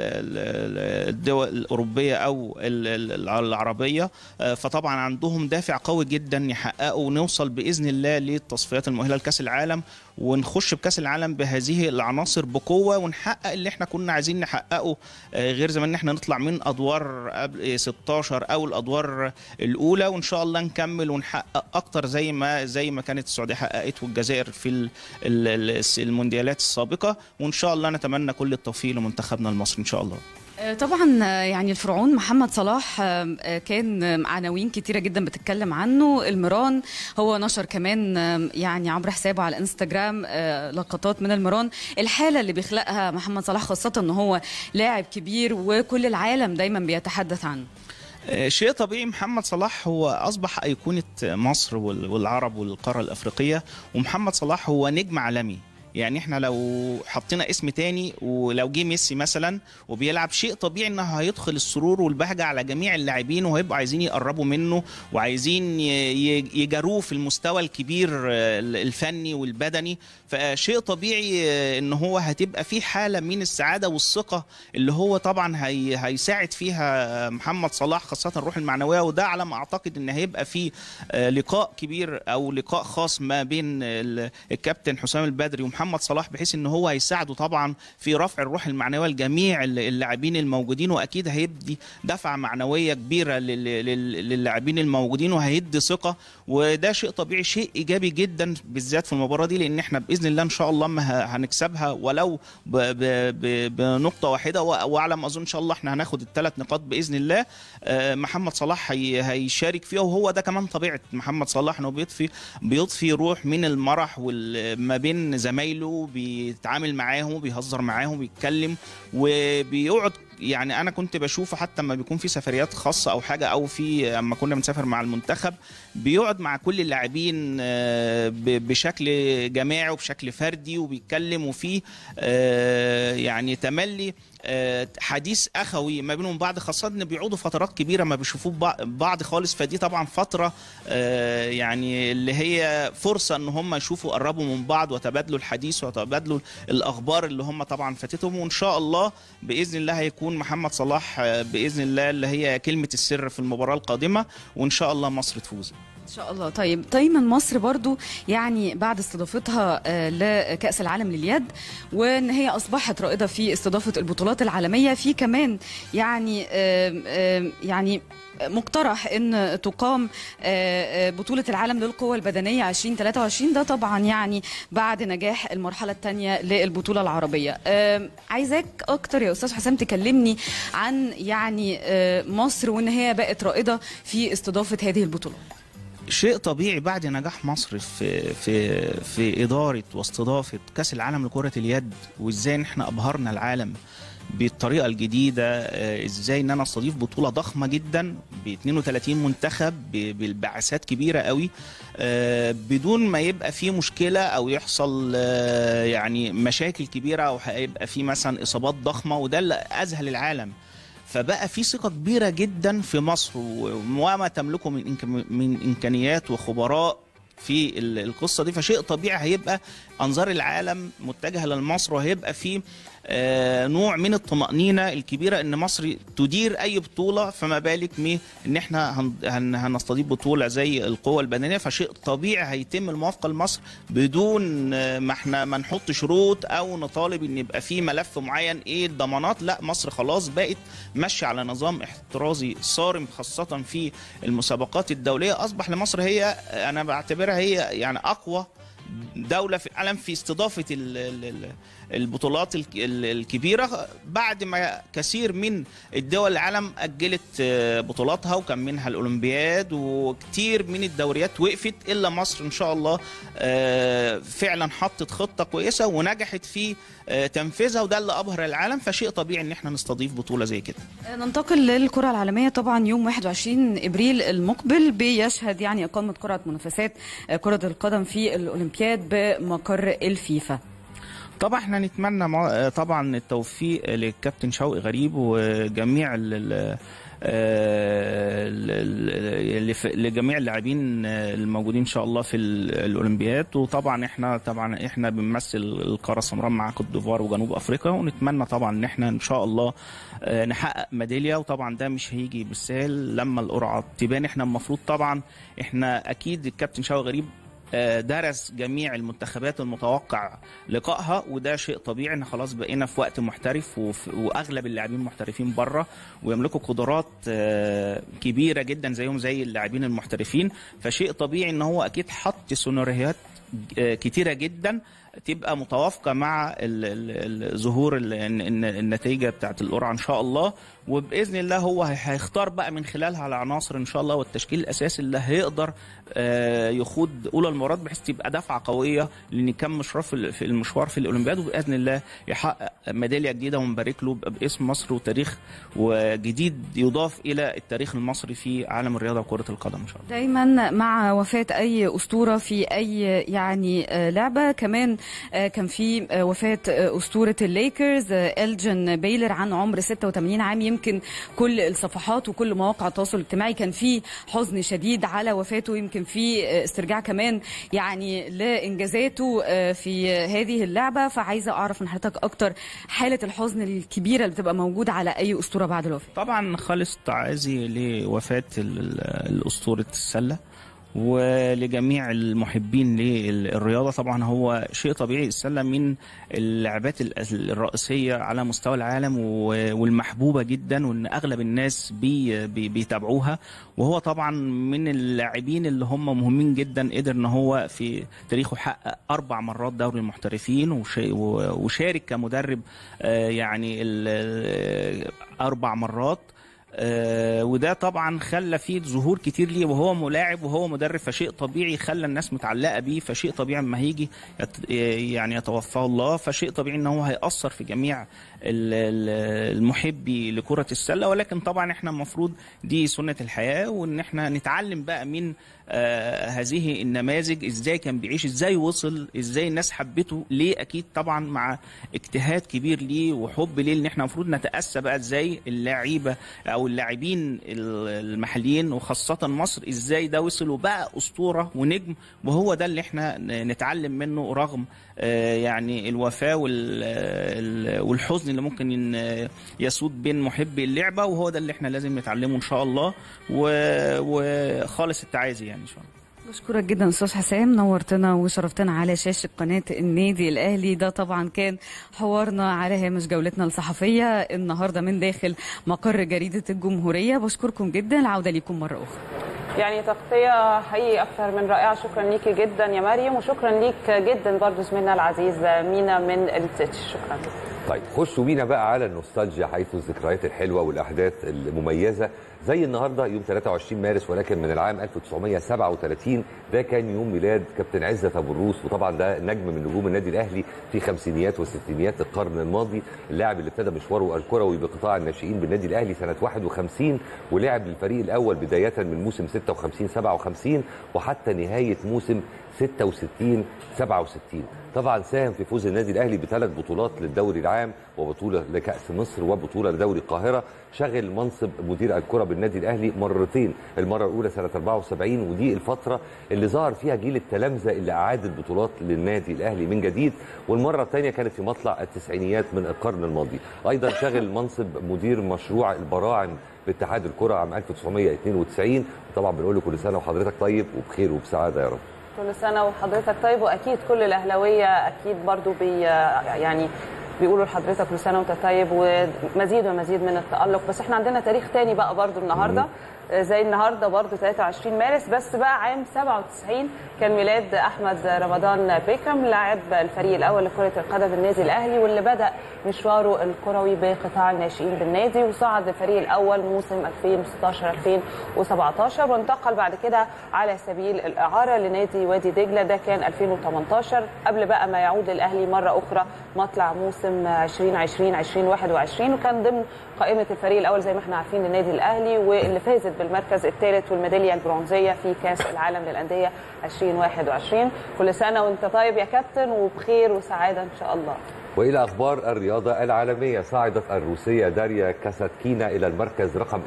ال- الدول الاوروبيه او ال- ال- العربيه آه، فطبعا عندهم دافع قوي جدا يحققوا ونوصل باذن الله للتصفيات المؤهله لكاس العالم ونخش بكاس العالم بهذه العناصر بقوه ونحقق اللي احنا كنا عايزين نحققه آه، غير زمان ان احنا نطلع من ادوار قبل 16 او الادوار الاولى وان شاء الله نكمل ونحقق اكتر زي ما زي ما كانت السعوديه حققت والجزائر في ال- ال- ال- المونديالات السابقه وان شاء الله نتمنى كل التوفيق لمنتخبنا المصري ان شاء الله آه، طبعا آه، يعني الفرعون محمد صلاح آه، آه، كان آه، عناوين كتيره جدا بتتكلم عنه المران هو نشر كمان آه، يعني عبر حسابه على الانستجرام آه، لقطات من المران الحاله اللي بيخلقها محمد صلاح خاصه ان هو لاعب كبير وكل العالم دايما بيتحدث عنه آه، شيء طبيعي محمد صلاح هو اصبح ايقونه مصر وال- والعرب والقاره الافريقيه ومحمد صلاح هو نجم عالمي يعني احنا لو حطينا اسم تاني ولو جه ميسي مثلا وبيلعب شيء طبيعي انه هيدخل السرور والبهجه على جميع اللاعبين وهيبقوا عايزين يقربوا منه وعايزين ي- ي- يجاروه في المستوى الكبير آه، الفني والبدني فشيء طبيعي آه، ان هو هتبقى في حاله من السعاده والثقه اللي هو طبعا هي هيساعد فيها محمد صلاح خاصه الروح المعنويه وده على ما اعتقد ان هيبقى في آه، لقاء كبير او لقاء خاص ما بين ال- الكابتن حسام البدري ومحمد صلاح بحيث ان هو هيساعده طبعا في رفع الروح المعنويه لجميع ال- اللاعبين الموجودين واكيد هيدي دفعه معنويه كبيره لل- لل- للاعبين الموجودين وهيدي ثقه وده شيء طبيعي شيء ايجابي جدا بالذات في المباراه دي لان احنا باذن الله ان شاء الله ما ه- هنكسبها ولو ب- ب- ب- بنقطه واحده و- وعلى ما اظن ان شاء الله احنا هناخد الثلاث نقاط باذن الله آه، محمد صلاح هي هيشارك فيها وهو ده كمان طبيعه محمد صلاح انه بيضفي بيضفي روح من المرح وال- ما بين زمايله بيتعامل معاهم بيهزر معاهم بيتكلم وبيقعد يعني انا كنت بشوفه حتى لما بيكون في سفريات خاصه او حاجه او في اما كنا بنسافر مع المنتخب بيقعد مع كل اللاعبين آه، ب- بشكل جماعي وبشكل فردي وبيتكلم وفيه آه، يعني تملي آه، حديث اخوي ما بينهم بعض خاصه ان بيقعدوا فترات كبيره ما بيشوفوا بع- بعض خالص فدي طبعا فتره آه، يعني اللي هي فرصه ان هم يشوفوا قربوا من بعض وتبادلوا الحديث وتبادلوا الاخبار اللي هم طبعا فاتتهم وان شاء الله باذن الله هيكون محمد صلاح آه، باذن الله اللي هي كلمه السر في المباراه القادمه وان شاء الله مصر تفوز ان شاء الله طيب دايما مصر برضو يعني بعد استضافتها آه، لكأس العالم لليد وان هي اصبحت رائده في استضافه البطولات العالميه في كمان يعني آم، آم، يعني مقترح ان تقام آه، آه، بطوله العالم للقوى البدنيه 2023 ده طبعا يعني بعد نجاح المرحله الثانيه للبطوله العربيه آم، عايزاك اكتر يا استاذ حسام تكلمني عن يعني آه، مصر وان هي بقت رائده في استضافه هذه البطولات شيء طبيعي بعد نجاح مصر في في في اداره واستضافه كاس العالم لكره اليد وازاي ان احنا ابهرنا العالم بالطريقه الجديده آه، ازاي ان انا استضيف بطوله ضخمه جدا ب 32 منتخب ب- بالبعثات كبيره قوي آه، بدون ما يبقى في مشكله او يحصل آه، يعني مشاكل كبيره او هيبقى في مثلا اصابات ضخمه وده اللي اذهل العالم فبقى في ثقه كبيره جدا في مصر وما تملكه من إمك- من امكانيات وخبراء في ال- القصه دي فشيء طبيعي هيبقى انظار العالم متجهه لمصر وهيبقى في آه، نوع من الطمأنينة الكبيرة ان مصر تدير اي بطولة فما بالك من ان احنا هن- هن- هنستضيف بطولة زي القوة البدنية فشيء طبيعي هيتم الموافقة لمصر بدون آه، ما احنا ما نحط شروط او نطالب ان يبقى في ملف معين ايه الضمانات لا مصر خلاص بقت ماشية على نظام احترازي صارم خاصة في المسابقات الدولية اصبح لمصر هي انا بعتبرها هي يعني اقوى دوله في العالم في استضافه ال- ال- ال- البطولات الك- ال- الكبيره بعد ما كثير من الدول العالم اجلت آه، بطولاتها وكان منها الاولمبياد وكتير من الدوريات وقفت الا مصر ان شاء الله آه، فعلا حطت خطه كويسه ونجحت في آه، تنفيذها وده اللي ابهر العالم فشيء طبيعي ان احنا نستضيف بطوله زي كده ننتقل للكرة العالمية طبعا يوم 21 ابريل المقبل بيشهد يعني اقامة قرعة منافسات كرة القدم في الاولمبياد بمقر الفيفا طبعا احنا نتمنى مع- طبعا التوفيق للكابتن شوقي غريب وجميع ال- ال- آه، ال- ال- اللي في- لجميع اللاعبين الموجودين ان شاء الله في ال- الاولمبياد وطبعا احنا طبعا احنا بنمثل القاره السمراء مع كوت ديفوار وجنوب افريقيا ونتمنى طبعا ان احنا ان شاء الله آه، نحقق ميداليه وطبعا ده مش هيجي بالسهل لما القرعه تبان احنا المفروض طبعا احنا اكيد الكابتن شوقي غريب آه، درس جميع المنتخبات المتوقع لقائها وده شيء طبيعي ان خلاص بقينا في وقت محترف وف- واغلب اللاعبين محترفين بره ويملكوا قدرات آه، كبيره جدا زيهم زي اللاعبين المحترفين فشيء طبيعي ان هو اكيد حط سيناريوهات آه، كتيره جدا تبقى متوافقه مع ال- ال- ال- ظهور ال- الن- الن- النتيجه بتاعت القرعه ان شاء الله وباذن الله هو هي- هيختار بقى من خلالها العناصر ان شاء الله والتشكيل الاساسي اللي هيقدر آه، يخوض اولى المباريات بحيث تبقى دفعه قويه لان كان مشوار في ال- في المشوار في الاولمبياد وباذن الله يحقق ميداليه جديده ونبارك له يبقى باسم مصر وتاريخ وجديد يضاف الى التاريخ المصري في عالم الرياضه وكره القدم ان شاء الله دايما مع وفاة أي أسطورة في أي يعني آه، لعبة كمان آه، كان في آه، وفاة آه، أسطورة الليكرز آه، إلجن بيلر عن عمر 86 عام يمكن كل الصفحات وكل مواقع التواصل الاجتماعي كان في حزن شديد على وفاته يمكن في آه، استرجاع كمان يعني لإنجازاته آه، في هذه اللعبة فعايزة أعرف من حضرتك أكتر حالة الحزن الكبيرة اللي بتبقى موجودة على أي أسطورة بعد الوفاة طبعا خالص تعازي لوفاة ال- ال- الأسطورة السلة ولجميع المحبين للرياضة طبعا هو شيء طبيعي السلة من اللعبات الأس- الرئيسية على مستوى العالم و- والمحبوبة جدا وان اغلب الناس بي بي بيتابعوها وهو طبعا من اللاعبين اللي هم مهمين جدا قدر ان هو في تاريخه حقق اربع مرات دوري المحترفين وشا- و- وشارك كمدرب آه، يعني ال- اربع مرات آه، وده طبعا خلى فيه ظهور كتير ليه وهو ملاعب وهو مدرب فشيء طبيعي خلى الناس متعلقه بيه فشيء طبيعي اما هيجي يت- يعني يتوفاه الله فشيء طبيعي ان هو هيأثر في جميع ال- ال- المحبي لكره السله ولكن طبعا احنا المفروض دي سنه الحياه وان احنا نتعلم بقى من آه هذه النماذج ازاي كان بيعيش ازاي وصل ازاي الناس حبته ليه اكيد طبعا مع اجتهاد كبير ليه وحب ليه ان احنا المفروض نتاسى بقى ازاي اللعيبه او اللاعبين ال- المحليين وخاصه مصر ازاي ده وصل وبقى اسطوره ونجم وهو ده اللي احنا ن- نتعلم منه رغم آه، يعني الوفاه وال- ال- والحزن اللي ممكن ين- يسود بين محبي اللعبه وهو ده اللي احنا لازم نتعلمه ان شاء الله و- وخالص التعازي يعني ان شاء الله بشكرك جدا استاذ حسام نورتنا وشرفتنا على شاشه قناه النادي الاهلي ده طبعا كان حوارنا على هامش جولتنا الصحفيه النهارده من داخل مقر جريده الجمهوريه بشكركم جدا العوده ليكم مره اخرى يعني تغطية حقيقي أكثر من رائعة شكرا ليكي جدا يا مريم وشكرا ليك جدا برضو زميلنا العزيز مينا من التتش شكرا طيب خشوا بينا بقى على النوستالجيا حيث الذكريات الحلوه والاحداث المميزه زي النهارده يوم 23 مارس ولكن من العام 1937 ده كان يوم ميلاد كابتن عزت ابو الروس وطبعا ده نجم من نجوم النادي الاهلي في خمسينيات وستينيات القرن الماضي اللاعب اللي ابتدى مشواره الكروي بقطاع الناشئين بالنادي الاهلي سنه 51 ولعب للفريق الاول بدايه من موسم 56 57 وحتى نهايه موسم 66 67 طبعا ساهم في فوز النادي الاهلي بثلاث بطولات للدوري العام وبطوله لكاس مصر وبطوله لدوري القاهره شغل منصب مدير الكره بالنادي الاهلي مرتين المره الاولى سنه 74 ودي الفتره اللي ظهر فيها جيل التلامذه اللي اعاد البطولات للنادي الاهلي من جديد والمره الثانيه كانت في مطلع التسعينيات من القرن الماضي ايضا شغل منصب مدير مشروع البراعم باتحاد الكره عام 1992 وطبعا بنقول له كل سنه وحضرتك طيب وبخير وبسعاده يا رب كل سنة وحضرتك طيب وأكيد كل الأهلاوية أكيد برضو بي يعني بيقولوا لحضرتك كل سنة وأنت طيب ومزيد ومزيد من التألق بس احنا عندنا تاريخ تاني بقى برضو النهاردة زي النهارده برضو 23 مارس بس بقى عام 97 كان ميلاد احمد رمضان بيكرم لاعب الفريق الاول لكره القدم النادي الاهلي واللي بدا مشواره الكروي بقطاع الناشئين بالنادي وصعد الفريق الاول موسم 2016 2017 وانتقل بعد كده على سبيل الاعاره لنادي وادي دجله ده كان 2018 قبل بقى ما يعود الاهلي مره اخرى مطلع موسم 2020 2021 وكان ضمن قائمه الفريق الاول زي ما احنا عارفين للنادي الاهلي واللي فازت بالمركز الثالث والميداليه البرونزيه في كاس العالم للانديه 2021 كل سنه وانت طيب يا كابتن وبخير وسعاده ان شاء الله والى اخبار الرياضه العالميه صعدت الروسيه داريا كاساتكينا الى المركز رقم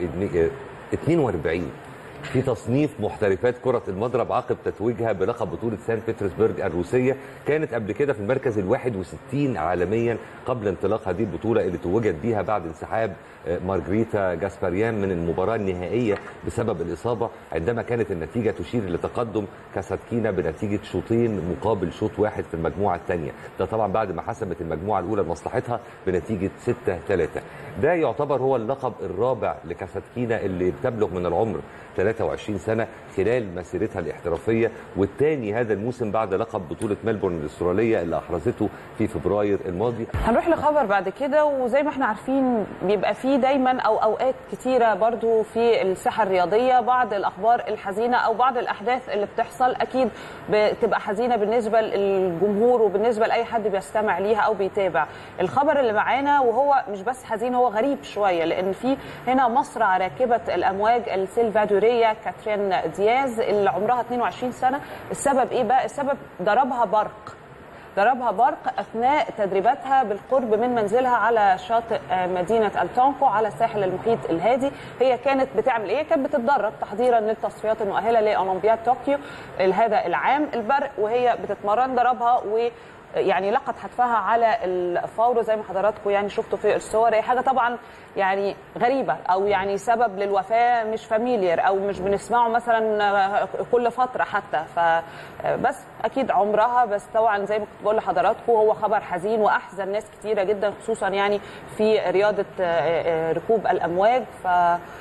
42 في تصنيف محترفات كرة المضرب عقب تتويجها بلقب بطولة سان بطرسبرج الروسية كانت قبل كده في المركز ال 61 عالميا قبل انطلاق هذه البطولة اللي توجت بيها بعد انسحاب مارجريتا جاسباريان من المباراة النهائية بسبب الإصابة عندما كانت النتيجة تشير لتقدم كاساتكينا بنتيجة شوطين مقابل شوط واحد في المجموعة الثانية ده طبعا بعد ما حسمت المجموعة الأولى لمصلحتها بنتيجة 6 3 ده يعتبر هو اللقب الرابع لكاساتكينا اللي بتبلغ من العمر 23 سنة خلال مسيرتها الاحترافية والثاني هذا الموسم بعد لقب بطولة ملبورن الأسترالية اللي أحرزته في فبراير الماضي هنروح لخبر بعد كده وزي ما احنا عارفين بيبقى فيه دايما او اوقات كتيره برضو في الساحه الرياضيه بعض الاخبار الحزينه او بعض الاحداث اللي بتحصل اكيد بتبقى حزينه بالنسبه للجمهور وبالنسبه لاي حد بيستمع ليها او بيتابع الخبر اللي معانا وهو مش بس حزين هو غريب شويه لان في هنا مصرع راكبه الامواج السلفادوريه كاترين دياز اللي عمرها 22 سنه السبب ايه بقى السبب ضربها برق ضربها برق اثناء تدريباتها بالقرب من منزلها على شاطئ مدينه التونكو على ساحل المحيط الهادي هي كانت بتعمل ايه كانت بتتدرب تحضيرا للتصفيات المؤهله لاولمبياد طوكيو هذا العام البرق وهي بتتمرن ضربها و يعني لقت حتفها على الفور زي ما حضراتكم يعني شفتوا في الصور هي حاجه طبعا يعني غريبه او يعني سبب للوفاه مش فاميليير او مش بنسمعه مثلا كل فتره حتى فبس اكيد عمرها بس طبعا زي ما كنت بقول لحضراتكم هو خبر حزين واحزن ناس كتيره جدا خصوصا يعني في رياضه ركوب الامواج ف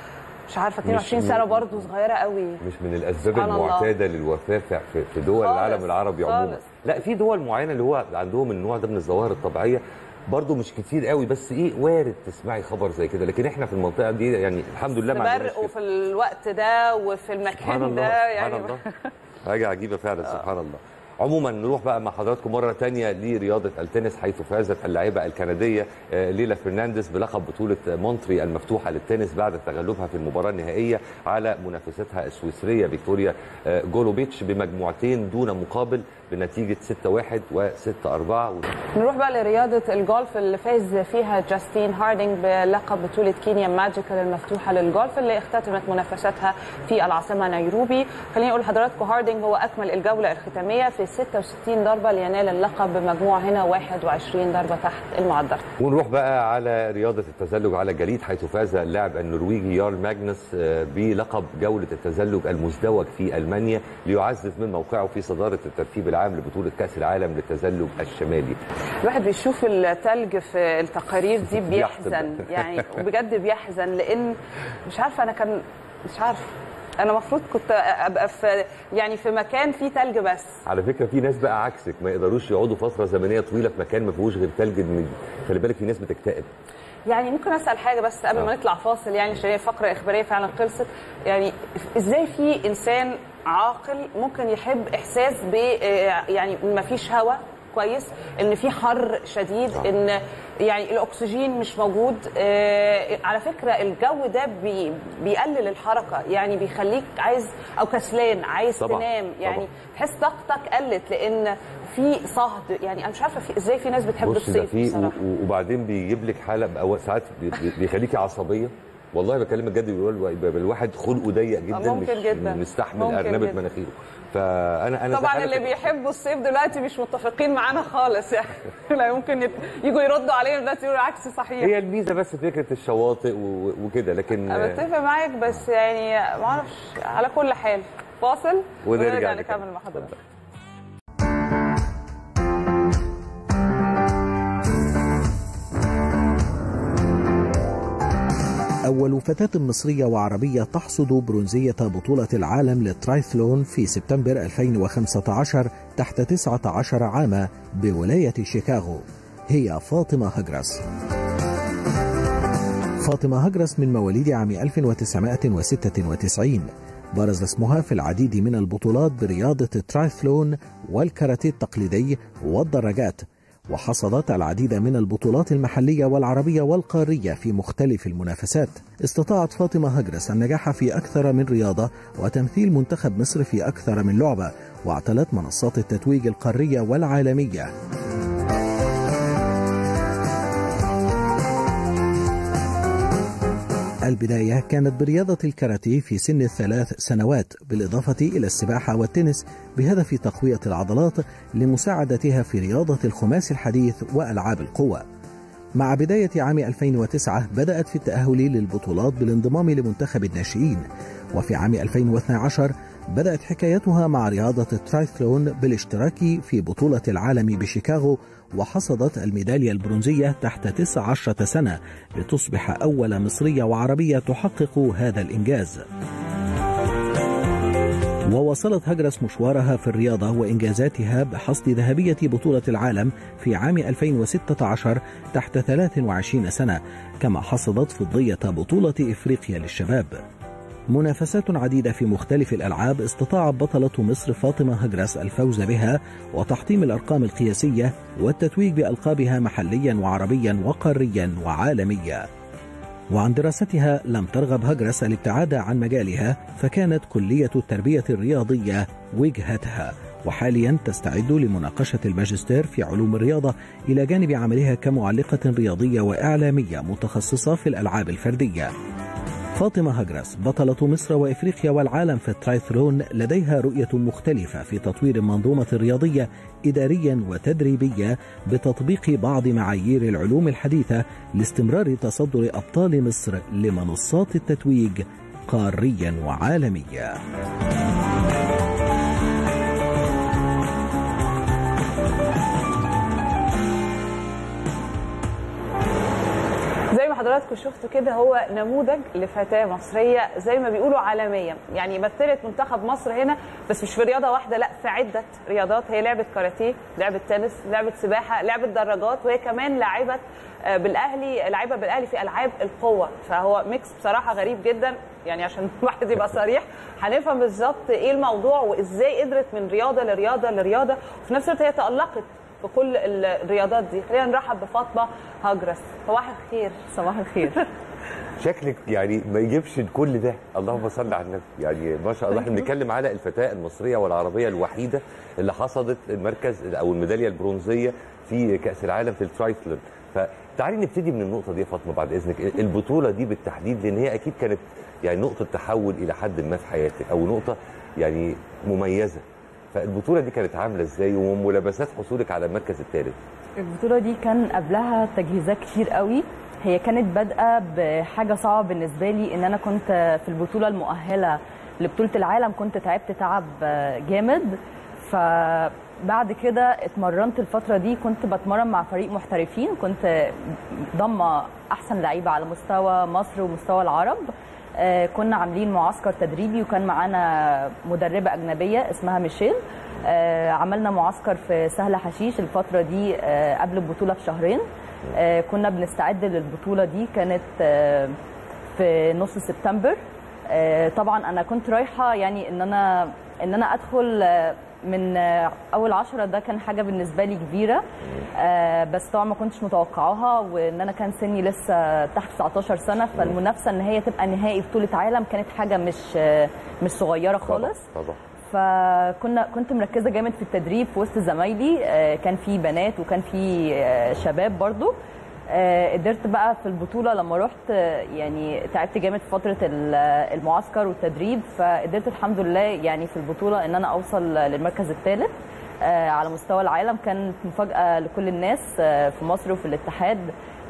مش عارفه 22 سنه برضه صغيره قوي مش من الاسباب المعتاده للوفاه في في دول خالص العالم العربي عموما خالص. لا في دول معينه اللي هو عندهم النوع ده من الظواهر الطبيعيه برضه مش كتير قوي بس ايه وارد تسمعي خبر زي كده لكن احنا في المنطقه دي يعني الحمد لله في ما عندناش برق كده. وفي الوقت ده وفي سبحان المكان الله ده سبحان يعني الله حاجه عجيبه فعلا سبحان الله عموما نروح بقى مع حضراتكم مره تانية لرياضه التنس حيث فازت اللاعبه الكنديه آه، ليلا فرنانديز بلقب بطوله مونتري المفتوحه للتنس بعد تغلبها في المباراه النهائيه على منافستها السويسريه فيكتوريا آه، جولوبيتش بمجموعتين دون مقابل بنتيجه 6-1 و6-4 نروح بقى لرياضة الجولف اللي فاز فيها جاستين هاردينج بلقب بطولة كينيا ماجيكال المفتوحة للجولف اللي اختتمت منافساتها في العاصمة نيروبي خليني أقول لحضراتكم هاردينج هو أكمل الجولة الختامية في 66 ضربة لينال اللقب بمجموع هنا 21 ضربة تحت المعدل ونروح بقى على رياضة التزلج على الجليد حيث فاز اللاعب النرويجي يارل ماجنس آه، بلقب جولة التزلج المزدوج في ألمانيا ليعزز من موقعه في صدارة الترتيب العام لبطولة كأس العالم للتزلج الشمالي الواحد بيشوف التلج في التقارير دي بيحزن. بيحزن يعني بجد بيحزن لان مش عارفه انا كان مش عارفه انا المفروض كنت ابقى في يعني في مكان فيه تلج بس على فكرة في ناس بقى عكسك ما يقدروش يقعدوا فترة زمنية طويلة في مكان ما فيهوش غير تلج من- خلي بالك في ناس بتكتئب يعني ممكن اسال حاجه بس قبل ما آه. نطلع فاصل يعني عشان هي فقره اخباريه فعلا خلصت يعني ازاي في انسان عاقل ممكن يحب احساس ب آه، يعني ما فيش هواء كويس ان في حر شديد آه. ان يعني الاكسجين مش موجود آه، على فكره الجو ده بي بيقلل الحركه يعني بيخليك عايز او كسلان عايز طبعاً، تنام يعني طبعاً. تحس طاقتك قلت لان في صهد يعني انا مش عارفه في ازاي في ناس بتحب بص ده الصيف في بصراحه و- وبعدين بيجيب لك حالة بقى ساعات بي- بي- بيخليكي عصبية والله بكلمك جد بيقول يبقى الواحد خلقه ضيق جدا ممكن مش جداً. مستحمل ممكن ارنبه جداً. مناخيره فانا انا طبعا زي اللي حالتك- بيحبوا الصيف دلوقتي مش متفقين معانا خالص يعني لا ممكن يت... يجوا يردوا علينا دلوقتي يقولوا عكس صحيح هي الميزه بس فكره الشواطئ و- وكده لكن انا بتفق معاك بس يعني ما اعرفش على كل حال فاصل ونرجع نكمل مع حضرتك أول فتاة مصرية وعربية تحصد برونزية بطولة العالم للترايثلون في سبتمبر 2015 تحت 19 عاما بولاية شيكاغو هي فاطمة هجرس فاطمة هجرس من مواليد عام 1996 برز اسمها في العديد من البطولات برياضة الترايثلون والكاراتيه التقليدي والدراجات وحصدت العديد من البطولات المحلية والعربية والقارية في مختلف المنافسات استطاعت فاطمة هجرس النجاح في أكثر من رياضة وتمثيل منتخب مصر في أكثر من لعبة واعتلت منصات التتويج القارية والعالمية البداية كانت برياضة الكاراتيه في سن الثلاث سنوات بالإضافة إلى السباحة والتنس بهدف تقوية العضلات لمساعدتها في رياضة الخماس الحديث وألعاب القوى مع بداية عام 2009 بدأت في التأهل للبطولات بالانضمام لمنتخب الناشئين وفي عام 2012 بدأت حكايتها مع رياضة الترايثلون بالاشتراك في بطولة العالم بشيكاغو وحصدت الميدالية البرونزية تحت 19 سنة لتصبح أول مصرية وعربية تحقق هذا الإنجاز وواصلت هجرس مشوارها في الرياضة وإنجازاتها بحصد ذهبية بطولة العالم في عام 2016 تحت 23 سنة كما حصدت فضية بطولة إفريقيا للشباب منافسات عديدة في مختلف الألعاب استطاعت بطلة مصر فاطمة هجرس الفوز بها وتحطيم الأرقام القياسية والتتويج بألقابها محليا وعربيا وقاريا وعالميا وعن دراستها لم ترغب هجرس الابتعاد عن مجالها فكانت كلية التربية الرياضية وجهتها وحاليا تستعد لمناقشة الماجستير في علوم الرياضة إلى جانب عملها كمعلقة رياضية وإعلامية متخصصة في الألعاب الفردية فاطمة هجرس بطلة مصر وإفريقيا والعالم في الترايثلون لديها رؤية مختلفة في تطوير المنظومة الرياضية إداريا وتدريبيا بتطبيق بعض معايير العلوم الحديثة لاستمرار تصدر أبطال مصر لمنصات التتويج قاريا وعالميا زي ما حضراتكم شفتوا كده هو نموذج لفتاه مصريه زي ما بيقولوا عالميه يعني مثلت منتخب مصر هنا بس مش في رياضه واحده لا في عده رياضات هي لعبه كاراتيه لعبه تنس لعبه سباحه لعبه دراجات وهي كمان لاعبه بالاهلي لعيبه بالاهلي في العاب القوه فهو ميكس بصراحه غريب جدا يعني عشان الواحد يبقى صريح هنفهم بالظبط ايه الموضوع وازاي قدرت من رياضه لرياضه لرياضه وفي نفس الوقت هي تالقت في كل الرياضات دي خلينا نرحب بفاطمه هجرس صباح الخير صباح الخير شكلك يعني ما يجيبش كل ده اللهم صل على النبي يعني ما شاء الله احنا بنتكلم على الفتاه المصريه والعربيه الوحيده اللي حصدت المركز او الميداليه البرونزيه في كاس العالم في الترايثلون فتعالي نبتدي من النقطه دي يا فاطمه بعد اذنك البطوله دي بالتحديد لان هي اكيد كانت يعني نقطه تحول الى حد ما في حياتك او نقطه يعني مميزه فالبطوله دي كانت عامله ازاي وملابسات حصولك على المركز الثالث البطوله دي كان قبلها تجهيزات كتير قوي هي كانت بادئه بحاجه صعبه بالنسبه لي ان انا كنت في البطوله المؤهله لبطوله العالم كنت تعبت تعب جامد فبعد كده اتمرنت الفتره دي كنت بتمرن مع فريق محترفين كنت ضمه احسن لعيبه على مستوى مصر ومستوى العرب آه كنا عاملين معسكر تدريبي وكان معانا مدربه اجنبيه اسمها ميشيل آه عملنا معسكر في سهل حشيش الفتره دي آه قبل البطوله بشهرين كنا بنستعد للبطوله دي كانت في نص سبتمبر طبعا انا كنت رايحه يعني ان انا ان انا ادخل من اول عشرة ده كان حاجه بالنسبه لي كبيره بس طبعا ما كنتش متوقعاها وان انا كان سني لسه تحت 19 سنه فالمنافسه ان هي تبقى نهائي بطوله عالم كانت حاجه مش مش صغيره خالص طبعا طبعا فكنا كنت مركزه جامد في التدريب في وسط زمايلي كان في بنات وكان في شباب برضو قدرت بقى في البطوله لما رحت يعني تعبت جامد في فتره المعسكر والتدريب فقدرت الحمد لله يعني في البطوله ان انا اوصل للمركز الثالث على مستوى العالم كانت مفاجاه لكل الناس في مصر وفي الاتحاد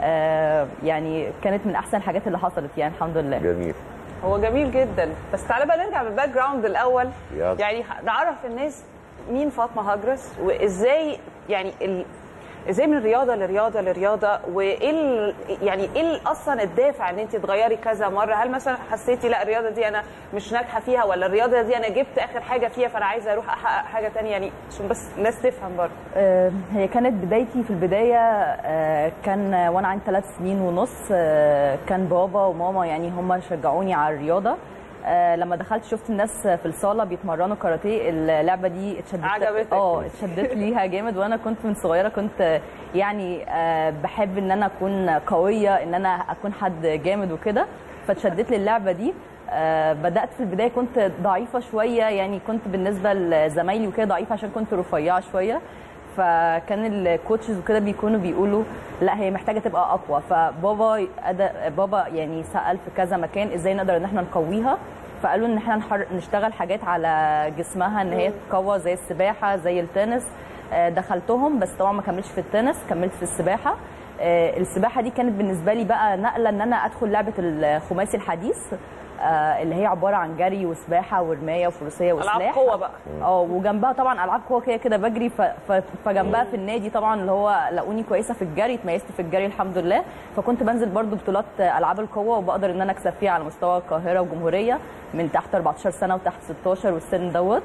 يعني كانت من احسن الحاجات اللي حصلت يعني الحمد لله جميل هو جميل جدا بس تعالى بقى نرجع بالباك جراوند الاول يلا. يعني نعرف الناس مين فاطمه هجرس وازاي يعني ال... ازاي من رياضه لرياضه لرياضه وايه ال- يعني ايه ال- اصلا الدافع ان انت تغيري كذا مره هل مثلا حسيتي لا الرياضه دي انا مش ناجحه فيها ولا الرياضه دي انا جبت اخر حاجه فيها فانا عايزه اروح احقق حاجه تانية يعني عشان بس الناس تفهم برضه آه، هي كانت بدايتي في البداية آه، كان وانا عندي ثلاث سنين ونص آه، كان بابا وماما يعني هم شجعوني على الرياضة آه، لما دخلت شفت الناس في الصالة بيتمرنوا كاراتيه اللعبة دي اتشددت عجبتك. اه اتشددت ليها جامد وانا كنت من صغيرة كنت آه، يعني آه، بحب ان انا اكون قوية ان انا اكون حد جامد وكده فاتشددت للعبة دي آه، بدات في البدايه كنت ضعيفه شويه يعني كنت بالنسبه لزمايلي وكده ضعيفه عشان كنت رفيعه شويه فكان الكوتشز وكده بيكونوا بيقولوا لا هي محتاجه تبقى اقوى فبابا أدا بابا يعني سال في كذا مكان ازاي نقدر ان احنا نقويها فقالوا ان احنا نحر... نشتغل حاجات على جسمها ان هي تقوى زي السباحه زي التنس آه، دخلتهم بس طبعا ما كملتش في التنس كملت في السباحه آه، السباحه دي كانت بالنسبه لي بقى نقله ان انا ادخل لعبه الخماسي الحديث آه، اللي هي عباره عن جري وسباحه ورمايه وفروسيه وسلاح العاب قوه بقى اه وجنبها طبعا العاب قوه كده كده بجري ف... ف... فجنبها في النادي طبعا اللي هو لقوني كويسه في الجري اتميزت في الجري الحمد لله فكنت بنزل برضو بطولات العاب القوه وبقدر ان انا اكسب فيها على مستوى القاهره وجمهوريه من تحت 14 سنه وتحت 16 والسن دوت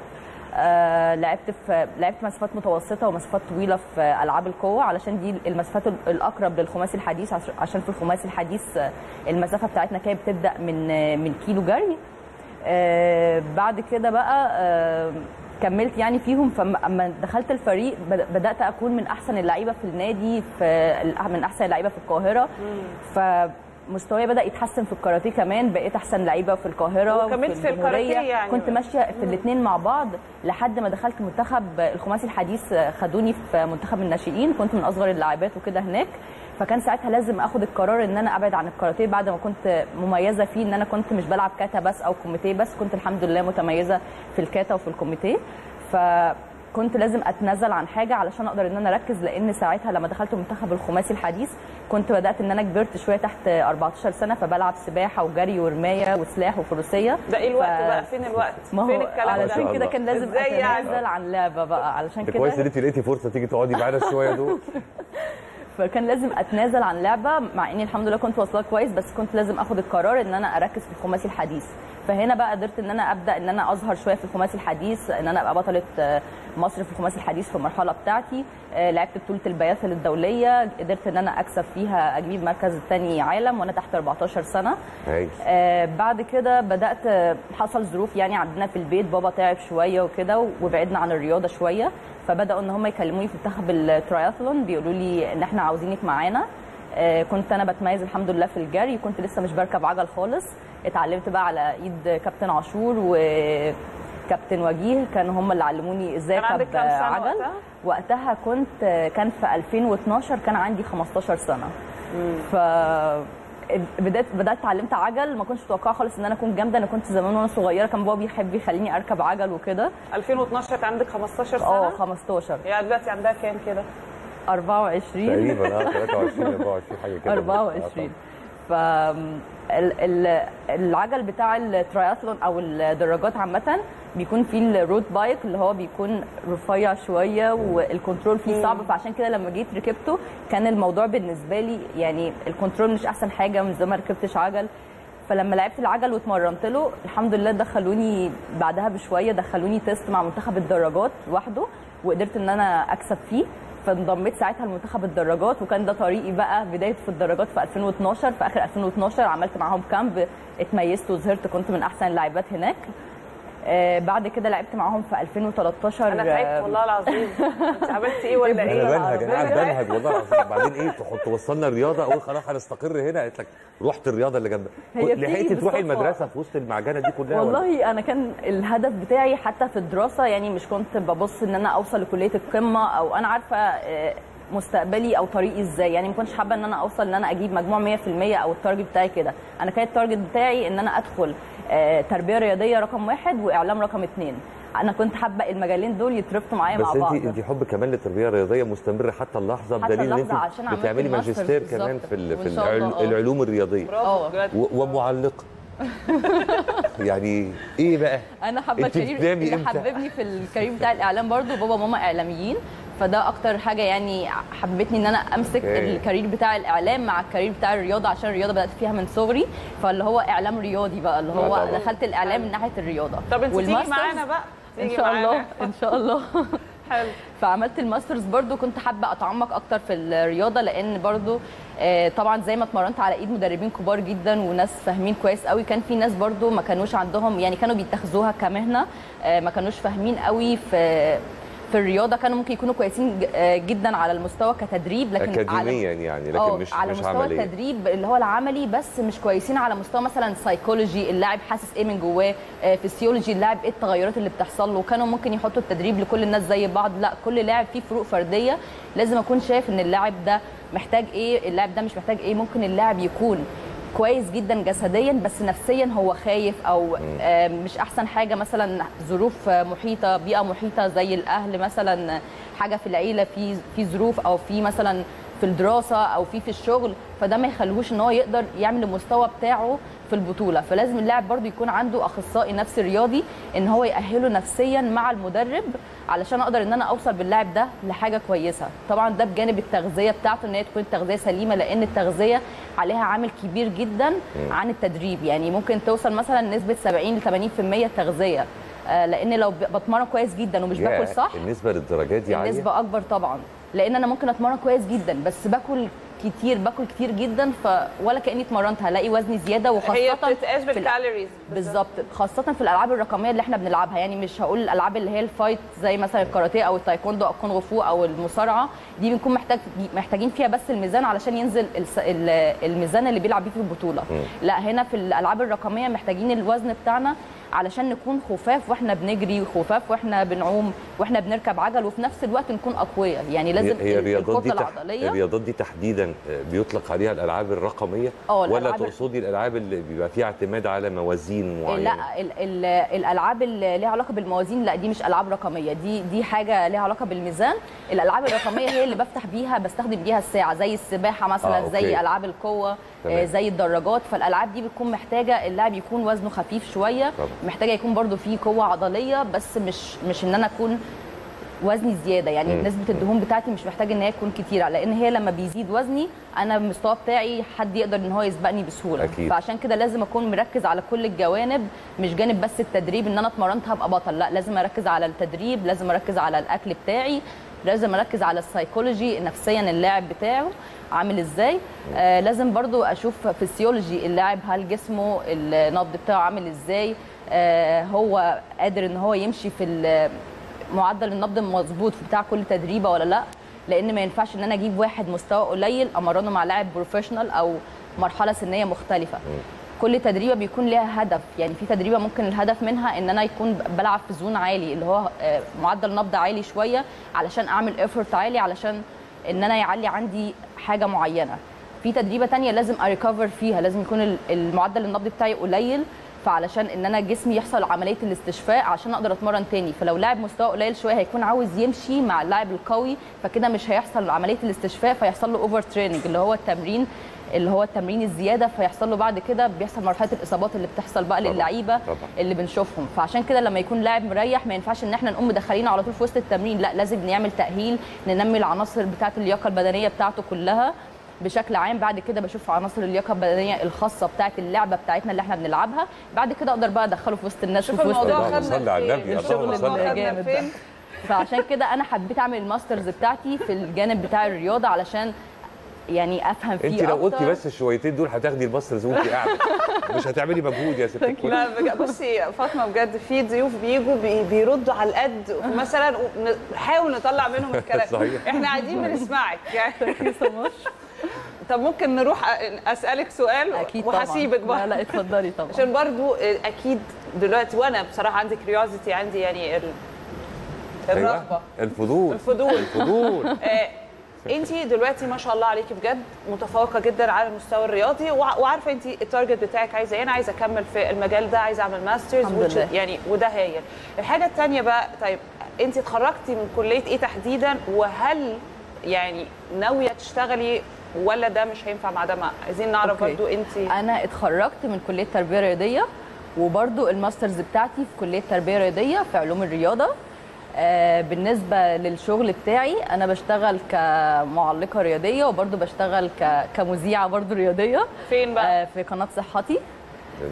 آه لعبت في لعبت مسافات متوسطه ومسافات طويله في العاب القوه علشان دي المسافات الاقرب للخماسي الحديث عش- عشان في الخماسي الحديث آه، المسافه بتاعتنا كانت بتبدا من آه، من كيلو جري آه، بعد كده بقى آه، كملت يعني فيهم فاما دخلت الفريق بد- بدات اكون من احسن اللعيبه في النادي في ال- من احسن اللعيبه في القاهره فمستواي بدا يتحسن في الكاراتيه كمان بقيت احسن لعيبه في القاهره وكملت وفي في الكاراتيه الجمهورية. يعني. كنت ماشيه في الاثنين مع بعض لحد ما دخلت منتخب الخماسي الحديث خدوني في منتخب الناشئين كنت من اصغر اللاعبات وكده هناك فكان ساعتها لازم اخد القرار ان انا ابعد عن الكاراتيه بعد ما كنت مميزه فيه ان انا كنت مش بلعب كاتا بس او كوميتيه بس كنت الحمد لله متميزه في الكاتا وفي الكوميتيه فكنت لازم اتنازل عن حاجه علشان اقدر ان انا اركز لان ساعتها لما دخلت منتخب الخماسي الحديث كنت بدات ان انا كبرت شويه تحت 14 سنه فبلعب سباحه وجري ورمايه وسلاح وفروسيه ده ايه الوقت ف- بقى فين الوقت ما فين هو الكلام ده علشان كده كان لازم إزاي يعني؟ اتنازل عن لعبه بقى علشان ده كده كويس ان انت لقيتي فرصه تيجي تقعدي معانا شويه دول فكان لازم اتنازل عن لعبه مع اني الحمد لله كنت واصله كويس بس كنت لازم اخد القرار ان انا اركز في الخماسي الحديث فهنا بقى قدرت ان انا ابدا ان انا اظهر شويه في الخماسي الحديث ان انا ابقى بطله آه، مصر في الخماسي الحديث في المرحله بتاعتي آه، لعبت بطوله البياثل الدوليه قدرت ان انا اكسب فيها اجيب المركز الثاني عالم وانا تحت 14 سنه هايل آه، بعد كده بدات آه، حصل ظروف يعني عندنا في البيت بابا تعب شويه وكده وبعدنا عن الرياضه شويه فبداوا ان هم يكلموني في منتخب الترايثلون بيقولوا لي ان احنا عاوزينك معانا آه، كنت انا بتميز الحمد لله في الجري كنت لسه مش بركب عجل خالص اتعلمت بقى على ايد كابتن عاشور وكابتن وجيه كانوا هم اللي علموني ازاي كان عندك اركب كام سنة عجل وقتها؟ وقتها كنت كان في 2012 كان عندي 15 سنه ف بدات بدات اتعلمت عجل ما كنتش متوقعه خالص ان انا اكون جامده انا كنت زمان وانا صغيره كان بابا بيحب يخليني اركب عجل وكده 2012 كان عندك 15 اه سنه 15 يعني دلوقتي عندها كام كده 24 تقريبا اه 23 24 حاجه كده 24 ف ال- ال- العجل بتاع الترايثلون او الدراجات عامه بيكون فيه الرود بايك اللي هو بيكون رفيع شويه والكنترول فيه صعب فعشان كده لما جيت ركبته كان الموضوع بالنسبه لي يعني الكنترول مش احسن حاجه من زمان ما ركبتش عجل فلما لعبت العجل واتمرنت له الحمد لله دخلوني بعدها بشويه دخلوني تيست مع منتخب الدراجات لوحده وقدرت ان انا اكسب فيه فانضميت ساعتها لمنتخب الدراجات وكان ده طريقي بقى بدايه في الدراجات في 2012 في اخر 2012 عملت معاهم كامب اتميزت وظهرت كنت من احسن اللاعبات هناك آه بعد كده لعبت معاهم في 2013 انا تعبت والله العظيم انت عملتي ايه ولا انا ايه بنهج انا قاعد بنهج والله العظيم بعدين ايه تحط وصلنا الرياضه اقول خلاص هنستقر هنا قالت لك رحت الرياضه اللي جنبها هي بتيجي لحقتي تروحي بالصدفة. المدرسه في وسط المعجنه دي كلها ولا؟ والله انا كان الهدف بتاعي حتى في الدراسه يعني مش كنت ببص ان انا اوصل لكليه القمه او انا عارفه آه، مستقبلي او طريقي ازاي يعني ما كنتش حابه ان انا اوصل ان انا اجيب مجموع 100% او التارجت بتاعي كده انا كان التارجت بتاعي ان انا ادخل آه، تربيه رياضيه رقم واحد واعلام رقم اثنين انا كنت حابه المجالين دول يتربطوا معايا مع بس بعض انت انت حب كمان للتربيه الرياضيه مستمر حتى اللحظه حتى بدليل ان اللحظة انت عشان عملت بتعملي الماستر ماجستير بالظبط. كمان في ال- في وإن شاء الله، العل- اه. العلوم الرياضيه برافو اه. بجد و- ومعلقه يعني ايه بقى انا حابه انت الكارير بتنامي اللي امتى؟ حببني في الكارير بتاع الاعلام برضو بابا وماما اعلاميين فده اكتر حاجه يعني حبتني ان انا امسك أوكي. الكارير بتاع الاعلام مع الكارير بتاع الرياضه عشان الرياضه بدات فيها من صغري فاللي هو اعلام رياضي بقى اللي هو طبعاً. دخلت الاعلام من ناحيه الرياضه طب انت تيجي والماسترز- معانا بقى ان تيجي شاء الله معانا. ان شاء الله حلو فعملت الماسترز برضو كنت حابه اتعمق اكتر في الرياضه لان برضو آه، طبعا زي ما اتمرنت على ايد مدربين كبار جدا وناس فاهمين كويس قوي كان في ناس برضو ما كانوش عندهم يعني كانوا بيتخذوها كمهنه آه، ما كانوش فاهمين قوي في في الرياضه كانوا ممكن يكونوا كويسين ج- آه، جدا على المستوى كتدريب لكن على اكاديميا يعني لكن آه، مش على مش مستوى عمليه التدريب اللي هو العملي بس مش كويسين على مستوى مثلا سايكولوجي اللاعب حاسس ايه من جواه آه، فسيولوجي اللاعب ايه التغيرات اللي بتحصل له كانوا ممكن يحطوا التدريب لكل الناس زي بعض لا كل لاعب فيه فروق فرديه لازم اكون شايف ان اللاعب ده محتاج ايه اللاعب ده مش محتاج ايه ممكن اللاعب يكون كويس جدا جسديا بس نفسيا هو خايف او آه، مش احسن حاجه مثلا ظروف آه، محيطه بيئه محيطه زي الاهل مثلا حاجه في العيله في في ظروف او في مثلا في الدراسه او في في الشغل فده ما يخليهوش ان هو يقدر يعمل المستوى بتاعه في البطوله فلازم اللاعب برضو يكون عنده اخصائي نفسي رياضي ان هو ياهله نفسيا مع المدرب علشان اقدر ان انا اوصل باللاعب ده لحاجه كويسه طبعا ده بجانب التغذيه بتاعته ان هي تكون تغذيه سليمه لان التغذيه عليها عامل كبير جدا عن التدريب يعني ممكن توصل مثلا نسبه 70 ل 80% تغذيه آه، لان لو ب- بتمرن كويس جدا ومش باكل ياه، صح النسبه للدرجات دي عاليه النسبة أكبر طبعا لأن أنا ممكن أتمرن كويس جدا بس باكل كتير باكل كتير جدا ف ولا كأني اتمرنت هلاقي وزني زيادة وخاصة هي بتتقاس في الأ- بالكالوريز بالظبط خاصة في الألعاب الرقمية اللي احنا بنلعبها يعني مش هقول الألعاب اللي هي الفايت زي مثلا الكاراتيه أو التايكوندو أو الكونغ فو أو المصارعة دي بنكون محتاج محتاجين فيها بس الميزان علشان ينزل الس- ال- الميزان اللي بيلعب بيه في البطولة لا هنا في الألعاب الرقمية محتاجين الوزن بتاعنا علشان نكون خفاف واحنا بنجري خفاف واحنا بنعوم واحنا بنركب عجل وفي نفس الوقت نكون اقوياء يعني لازم هي الرياضات دي الكتله تح... العضليه الرياضات دي تحديدا آه، بيطلق عليها الالعاب الرقميه اه، ولا الألعاب ال- تقصدي الالعاب اللي بيبقى فيها اعتماد على موازين معينه لا ال ال الالعاب اللي ليها علاقه بالموازين لا دي مش العاب رقميه دي دي حاجه ليها علاقه بالميزان الالعاب الرقميه هي اللي بفتح بيها بستخدم بيها الساعه زي السباحه مثلا آه، آه أوكي. زي العاب القوه تمام. آه زي الدراجات فالالعاب دي بتكون محتاجه اللاعب يكون وزنه خفيف شويه طبعا. محتاجه يكون برده فيه قوه عضليه بس مش مش ان انا اكون وزني زياده يعني مم. نسبه الدهون بتاعتي مش محتاجه ان هي تكون كتيره لان هي لما بيزيد وزني انا المستوى بتاعي حد يقدر ان هو يسبقني بسهوله أكيد. فعشان كده لازم اكون مركز على كل الجوانب مش جانب بس التدريب ان انا اتمرنت هبقى بطل لا لازم اركز على التدريب لازم اركز على الاكل بتاعي لازم اركز على السايكولوجي نفسيا اللاعب بتاعه عامل ازاي آه لازم برضو اشوف فسيولوجي اللاعب هل جسمه النبض بتاعه عامل ازاي آه هو قادر ان هو يمشي في ال- معدل النبض المظبوط بتاع كل تدريبه ولا لا لان ما ينفعش ان انا اجيب واحد مستوى قليل امرنه مع لاعب بروفيشنال او مرحله سنيه مختلفه كل تدريبه بيكون ليها هدف يعني في تدريبه ممكن الهدف منها ان انا يكون بلعب في زون عالي اللي هو آه، معدل نبض عالي شويه علشان اعمل ايفورت عالي علشان ان انا يعلي عندي حاجه معينه في تدريبه تانية لازم اريكفر فيها لازم يكون ال- المعدل النبض بتاعي قليل فعلشان ان انا جسمي يحصل عمليه الاستشفاء عشان اقدر اتمرن تاني فلو لاعب مستوى قليل شويه هيكون عاوز يمشي مع اللاعب القوي فكده مش هيحصل عمليه الاستشفاء فيحصل له اوفر تريننج اللي هو التمرين اللي هو التمرين الزياده فيحصل له بعد كده بيحصل مرحله الاصابات اللي بتحصل بقى طبعاً، للعيبه طبعاً. اللي بنشوفهم فعشان كده لما يكون لاعب مريح ما ينفعش ان احنا نقوم مدخلينه على طول في وسط التمرين لا لازم نعمل تاهيل ننمي العناصر بتاعه اللياقه البدنيه بتاعته كلها بشكل عام بعد كده بشوف عناصر اللياقه البدنيه الخاصه بتاعه اللعبه بتاعتنا اللي احنا بنلعبها بعد كده اقدر بقى ادخله في وسط الناس شوف وفي وسط الموضوع اللهم خدنا صل على فين. النبي، الشغل اللهم صل الموضوع على خدنا الجامد ده. فين فعشان كده انا حبيت اعمل الماسترز بتاعتي في الجانب بتاع الرياضه علشان يعني افهم فيه انت لو قلتي أكتر. بس الشويتين دول هتاخدي الماسترز وانت قاعده مش هتعملي مجهود يا ست الكل لا بج- بصي فاطمه بجد في ضيوف بيجوا بي- بيردوا على القد مثلا ونحاول نطلع منهم الكلام صحيح. احنا قاعدين بنسمعك يعني طب ممكن نروح أ- اسالك سؤال اكيد طبعا وهسيبك لا بقى لا اتفضلي طبعا عشان برضو اكيد دلوقتي وانا بصراحه عندي كريوزيتي عندي يعني ال- الرغبه أيوة. الفضول الفضول الفضول انت دلوقتي ما شاء الله عليكي بجد متفوقه جدا على المستوى الرياضي وع- وعارفه انت التارجت بتاعك عايزه ايه انا عايزه اكمل في المجال ده عايزه اعمل ماسترز الحمد which- لله. يعني وده هايل الحاجه الثانيه بقى طيب انت اتخرجتي من كليه ايه تحديدا وهل يعني ناويه تشتغلي ولا ده مش هينفع مع ده مع عايزين نعرف أوكي. برضو انت انا اتخرجت من كليه تربيه رياضيه وبرضو الماسترز بتاعتي في كليه تربيه رياضيه في علوم الرياضه آه، بالنسبه للشغل بتاعي انا بشتغل كمعلقه رياضيه وبرضه بشتغل ك- كمذيعه برضه رياضيه فين بقى؟ آه، في قناه صحتي جميل.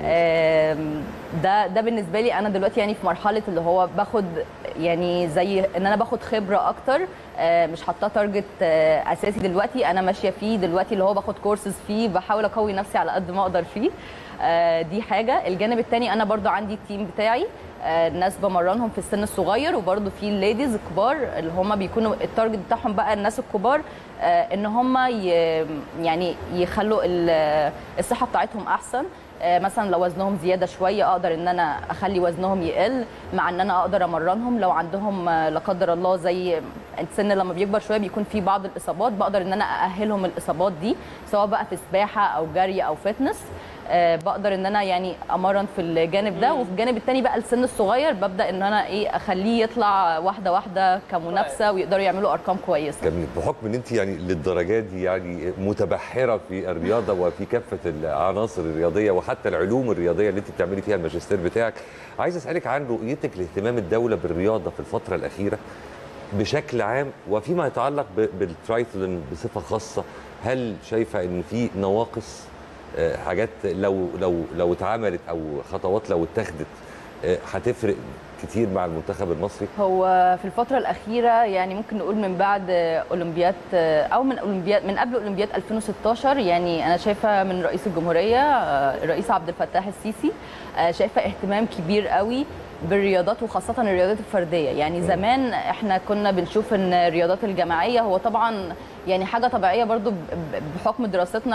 آم، ده ده بالنسبه لي انا دلوقتي يعني في مرحله اللي هو باخد يعني زي ان انا باخد خبره اكتر آه، مش حاطاه تارجت آه، اساسي دلوقتي انا ماشيه فيه دلوقتي اللي هو باخد كورسز فيه بحاول اقوي نفسي على قد ما اقدر فيه آه، دي حاجه الجانب الثاني انا برضو عندي التيم بتاعي آه، ناس بمرنهم في السن الصغير وبرضو في الليديز الكبار اللي هم بيكونوا التارجت بتاعهم بقى الناس الكبار آه، ان هم ي- يعني يخلوا ال- الصحه بتاعتهم احسن آه، مثلا لو وزنهم زياده شويه اقدر ان انا اخلي وزنهم يقل مع ان انا اقدر امرنهم لو عندهم آه، لا قدر الله زي السن لما بيكبر شويه بيكون في بعض الاصابات بقدر ان انا ااهلهم الاصابات دي سواء بقى في سباحه او جري او فتنس آه، بقدر ان انا يعني امرن في الجانب ده وفي الجانب التاني بقى السن الصغير ببدا ان انا ايه اخليه يطلع واحده واحده كمنافسه ويقدروا يعملوا ارقام كويسه جميل بحكم ان انت يعني للدرجه دي يعني متبحره في الرياضه وفي كافه العناصر الرياضيه وحتى العلوم الرياضيه اللي انت بتعملي فيها الماجستير بتاعك عايز اسالك عن رؤيتك لاهتمام الدوله بالرياضه في الفتره الاخيره بشكل عام وفيما يتعلق ب- بالترايثلون بصفه خاصه هل شايفه ان في نواقص آه، حاجات لو لو لو اتعملت او خطوات لو اتخذت آه، هتفرق كتير مع المنتخب المصري هو في الفترة الأخيرة يعني ممكن نقول من بعد أولمبياد أو من أولمبياد من قبل أولمبياد 2016 يعني أنا شايفة من رئيس الجمهورية الرئيس عبد الفتاح السيسي شايفة اهتمام كبير قوي بالرياضات وخاصة الرياضات الفردية يعني زمان احنا كنا بنشوف ان الرياضات الجماعية هو طبعا يعني حاجة طبيعية برضو ب- ب- بحكم دراستنا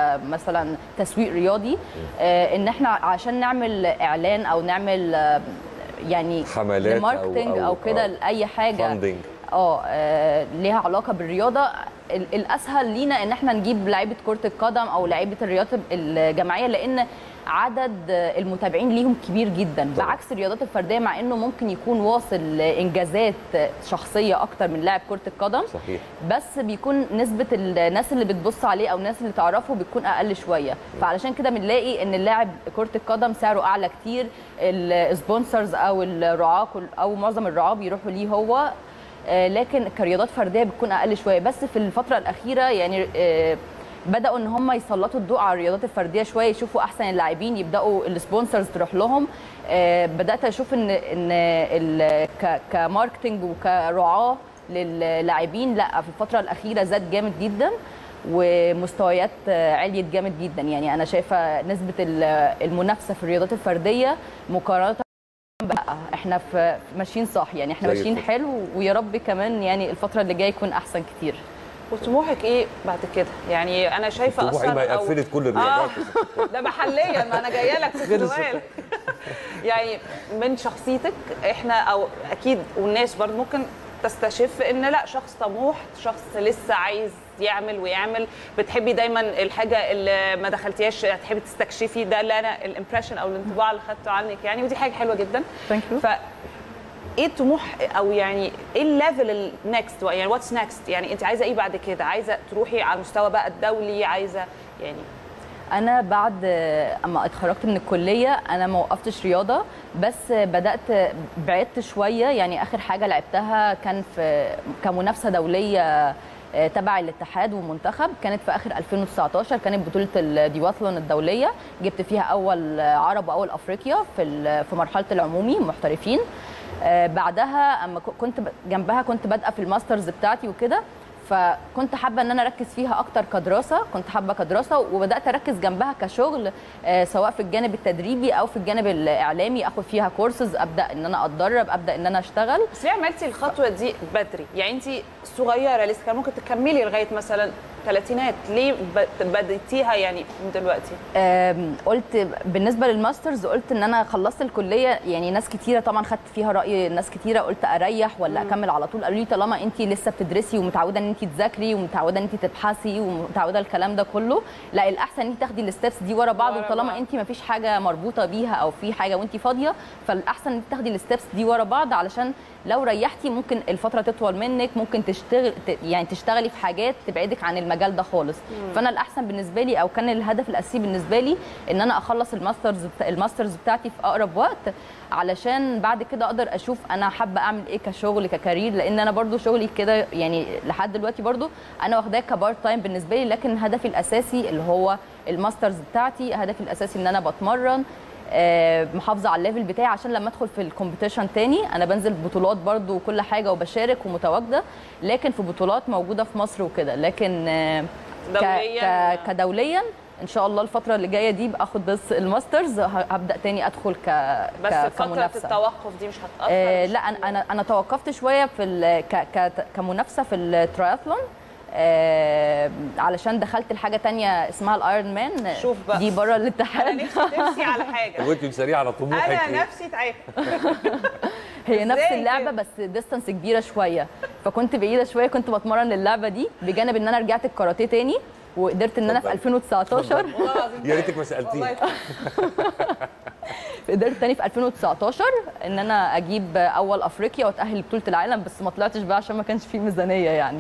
كمثلا تسويق رياضي آه، ان احنا عشان نعمل اعلان او نعمل آه، يعني حملات أو- لماركتينج أو- او كده آه. لاي حاجه Funding. اه آه، ليها علاقه بالرياضه ال- الاسهل لينا ان احنا نجيب لعيبه كره القدم او لعيبه الرياضه الجماعيه لان عدد آه، المتابعين ليهم كبير جدا طبعا. بعكس الرياضات الفرديه مع انه ممكن يكون واصل لانجازات شخصيه اكتر من لاعب كره القدم صحيح بس بيكون نسبة الناس اللي بتبص عليه أو الناس اللي تعرفه بتكون أقل شوية فعلشان كده بنلاقي إن اللاعب كرة القدم سعره أعلى كتير السبونسرز أو الرعاة كل- أو معظم الرعاة بيروحوا ليه هو آه، لكن كرياضات فردية بتكون أقل شوية بس في الفترة الأخيرة يعني آه، بدأوا ان هم يسلطوا الضوء على الرياضات الفرديه شويه يشوفوا احسن اللاعبين يبداوا السبونسرز تروح لهم آه، بدات اشوف ان ان ال- ك- كماركتنج وكرعاه للاعبين لا في الفتره الاخيره زاد جامد جدا ومستويات آه، عليت جامد جدا يعني انا شايفه نسبه ال- المنافسه في الرياضات الفرديه مقارنه بقى احنا في في ماشيين صح يعني احنا زي ماشيين الفل. حلو ويا رب كمان يعني الفتره اللي جايه يكون احسن كتير وطموحك ايه بعد كده يعني انا شايفه طموحي اصلا ما أو- قفلت كل الرياضات آه ده محليا ما انا جايه لك في السؤال يعني من شخصيتك احنا او اكيد والناس برضه ممكن تستشف ان لا شخص طموح شخص لسه عايز يعمل ويعمل بتحبي دايما الحاجه اللي ما دخلتيهاش تحبي تستكشفي ده اللي انا الامبريشن او الانطباع اللي خدته عنك يعني ودي حاجه حلوه جدا ثانك يو ف ايه الطموح او يعني ايه الليفل النكست يعني واتس نكست يعني انت عايزه ايه بعد كده عايزه تروحي على المستوى بقى الدولي عايزه يعني انا بعد اما اتخرجت من الكليه انا ما وقفتش رياضه بس بدات بعدت شويه يعني اخر حاجه لعبتها كان في كمنافسه دوليه آه، تبع الاتحاد ومنتخب كانت في اخر 2019 كانت بطوله الديواثلون الدوليه جبت فيها اول عرب واول افريقيا في ال- في مرحله العمومي محترفين آه، بعدها اما ك- كنت ب- جنبها كنت بادئه في الماسترز بتاعتي وكده فكنت حابه ان انا اركز فيها اكتر كدراسه كنت حابه كدراسه وبدات اركز جنبها كشغل آه، سواء في الجانب التدريبي او في الجانب الاعلامي اخد فيها كورسز ابدا ان انا اتدرب ابدا ان انا اشتغل بس ليه عملتي الخطوه دي بدري يعني انت صغيره لسه كان ممكن تكملي لغايه مثلا ثلاثينات ليه ب- بديتيها يعني من دلوقتي آم، قلت بالنسبه للماسترز قلت ان انا خلصت الكليه يعني ناس كتيره طبعا خدت فيها راي ناس كتيره قلت اريح ولا اكمل على طول قالوا لي طالما انت لسه بتدرسي ومتعوده ان انت تذاكري ومتعوده ان انت تبحثي ومتعوده الكلام ده كله لا الاحسن ان انت تاخدي الستبس دي ورا بعض ورا وطالما بعض. انت ما فيش حاجه مربوطه بيها او في حاجه وانت فاضيه فالاحسن ان انت تاخدي الستبس دي ورا بعض علشان لو ريحتي ممكن الفتره تطول منك ممكن تشتغل ت- يعني تشتغلي في حاجات تبعدك عن المجال المجال ده خالص فانا الاحسن بالنسبه لي او كان الهدف الاساسي بالنسبه لي ان انا اخلص الماسترز بتا... الماسترز بتاعتي في اقرب وقت علشان بعد كده اقدر اشوف انا حابه اعمل ايه كشغل ككارير لان انا برضو شغلي كده يعني لحد دلوقتي برضو انا واخداه كبارت تايم بالنسبه لي لكن هدفي الاساسي اللي هو الماسترز بتاعتي هدفي الاساسي ان انا بتمرن آه، محافظه على الليفل بتاعي عشان لما ادخل في الكومبيتيشن تاني انا بنزل بطولات برضو وكل حاجه وبشارك ومتواجده لكن في بطولات موجوده في مصر وكده لكن آه، ك- دولياً؟ ك- كدوليا ان شاء الله الفتره اللي جايه دي باخد بس الماسترز ه- هبدا تاني ادخل ك بس ك- فتره كمنافسه التوقف دي مش هتاثر آه مش لا انا انا انا توقفت شويه في ال- ك ك كمنافسه في الترايثلون آه علشان دخلت الحاجه تانية اسمها الايرون مان شوف بقى. دي بره انا الاتحاد نفسي ترسي على حاجه وانت مسريعه على طموحك انا إيه؟ نفسي تعبت هي نفس إزاي اللعبه كده؟ بس ديستانس كبيره شويه فكنت بعيده شويه كنت بتمرن للعبه دي بجانب ان انا رجعت الكاراتيه تاني وقدرت ان انا في اتفضل. 2019 والله العظيم يا ريتك ما سالتيه والله قدرت تاني في 2019 ان انا اجيب اول افريقيا واتاهل لبطوله العالم بس ما طلعتش بقى عشان ما كانش فيه ميزانيه يعني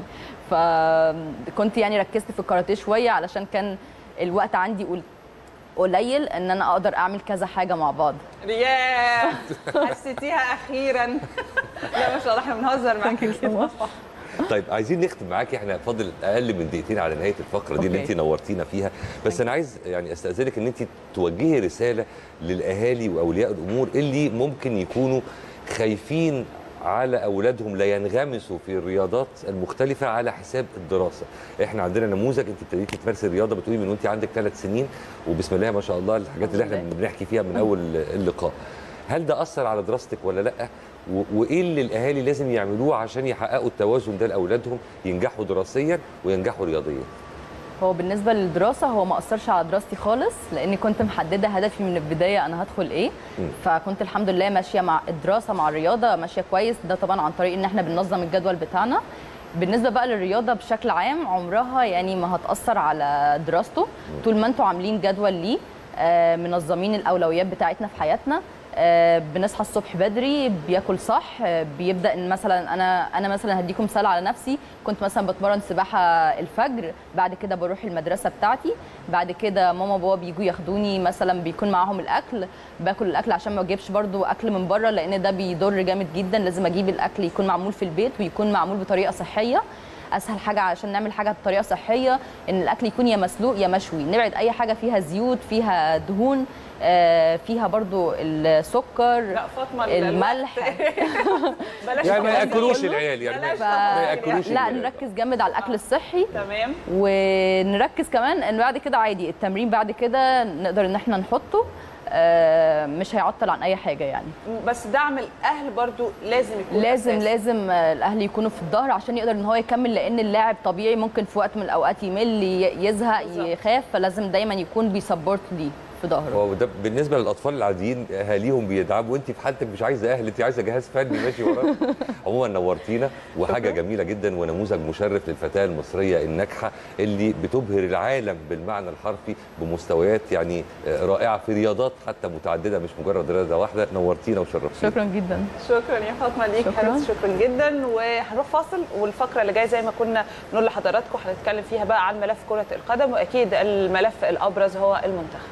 فكنت يعني ركزت في الكاراتيه شويه علشان كان الوقت عندي قل- قليل ان انا اقدر اعمل كذا حاجه مع بعض ياه حسيتيها اخيرا لا ما شاء الله احنا بنهزر معاكي كده طيب عايزين نختم معاكي احنا فاضل اقل من دقيقتين على نهايه الفقره دي اللي أوكي. انت نورتينا فيها بس انا عايز يعني استاذنك ان انت توجهي رساله للاهالي واولياء الامور اللي ممكن يكونوا خايفين على اولادهم لا ينغمسوا في الرياضات المختلفه على حساب الدراسه احنا عندنا نموذج انت ابتديتي تمارسي الرياضه بتقولي من وانت عندك ثلاث سنين وبسم الله ما شاء الله الحاجات اللي احنا الحمد بنحكي فيها من اول اللقاء هل ده اثر على دراستك ولا لا و- وايه اللي الاهالي لازم يعملوه عشان يحققوا التوازن ده لاولادهم ينجحوا دراسيا وينجحوا رياضيا هو بالنسبه للدراسه هو ما اثرش على دراستي خالص لاني كنت محدده هدفي من البدايه انا هدخل ايه مم. فكنت الحمد لله ماشيه مع الدراسه مع الرياضه ماشيه كويس ده طبعا عن طريق ان احنا بننظم الجدول بتاعنا بالنسبه بقى للرياضه بشكل عام عمرها يعني ما هتاثر على دراسته طول ما انتوا عاملين جدول ليه آه، منظمين الاولويات بتاعتنا في حياتنا آه، بنصحى الصبح بدري بياكل صح آه، بيبدا ان مثلا انا انا مثلا هديكم مثال على نفسي كنت مثلا بتمرن سباحه الفجر بعد كده بروح المدرسه بتاعتي بعد كده ماما وبابا بيجوا ياخدوني مثلا بيكون معاهم الاكل باكل الاكل عشان ما اجيبش برضو اكل من بره لان ده بيضر جامد جدا لازم اجيب الاكل يكون معمول في البيت ويكون معمول بطريقه صحيه اسهل حاجه عشان نعمل حاجه بطريقه صحيه ان الاكل يكون يا مسلوق يا مشوي نبعد اي حاجه فيها زيوت فيها دهون آه، فيها برضو السكر لا فاطمه الملح. بلاش يعني ما الكلام ده ياكلوش كله. العيال يعني بلاش ف... ما ياكلوش لا العيال. نركز جامد على الاكل الصحي تمام ونركز كمان ان بعد كده عادي التمرين بعد كده نقدر ان احنا نحطه آه، مش هيعطل عن اي حاجه يعني بس دعم الاهل برضو لازم يكون لازم أساسي. لازم آه، الاهل يكونوا في الظهر عشان يقدر ان هو يكمل لان اللاعب طبيعي ممكن في وقت من الاوقات يمل ي- يزهق بالظبط. يخاف فلازم دايما يكون بيسبورت ليه في ظهره هو ده بالنسبه للاطفال العاديين اهاليهم بيدعموا وانت في حالتك مش عايزه اهل انت عايزه جهاز فني ماشي وراك عموما نورتينا وحاجه جميله جدا ونموذج مشرف للفتاه المصريه الناجحه اللي بتبهر العالم بالمعنى الحرفي بمستويات يعني آه، رائعه في رياضات حتى متعدده مش مجرد رياضه واحده نورتينا وشرفتينا شكرا جدا شكرا يا فاطمه ليك شكراً. حبيبتي شكرا جدا وهنروح فاصل والفقره اللي جايه زي ما كنا نقول لحضراتكم هنتكلم فيها بقى عن ملف كره القدم واكيد الملف الابرز هو المنتخب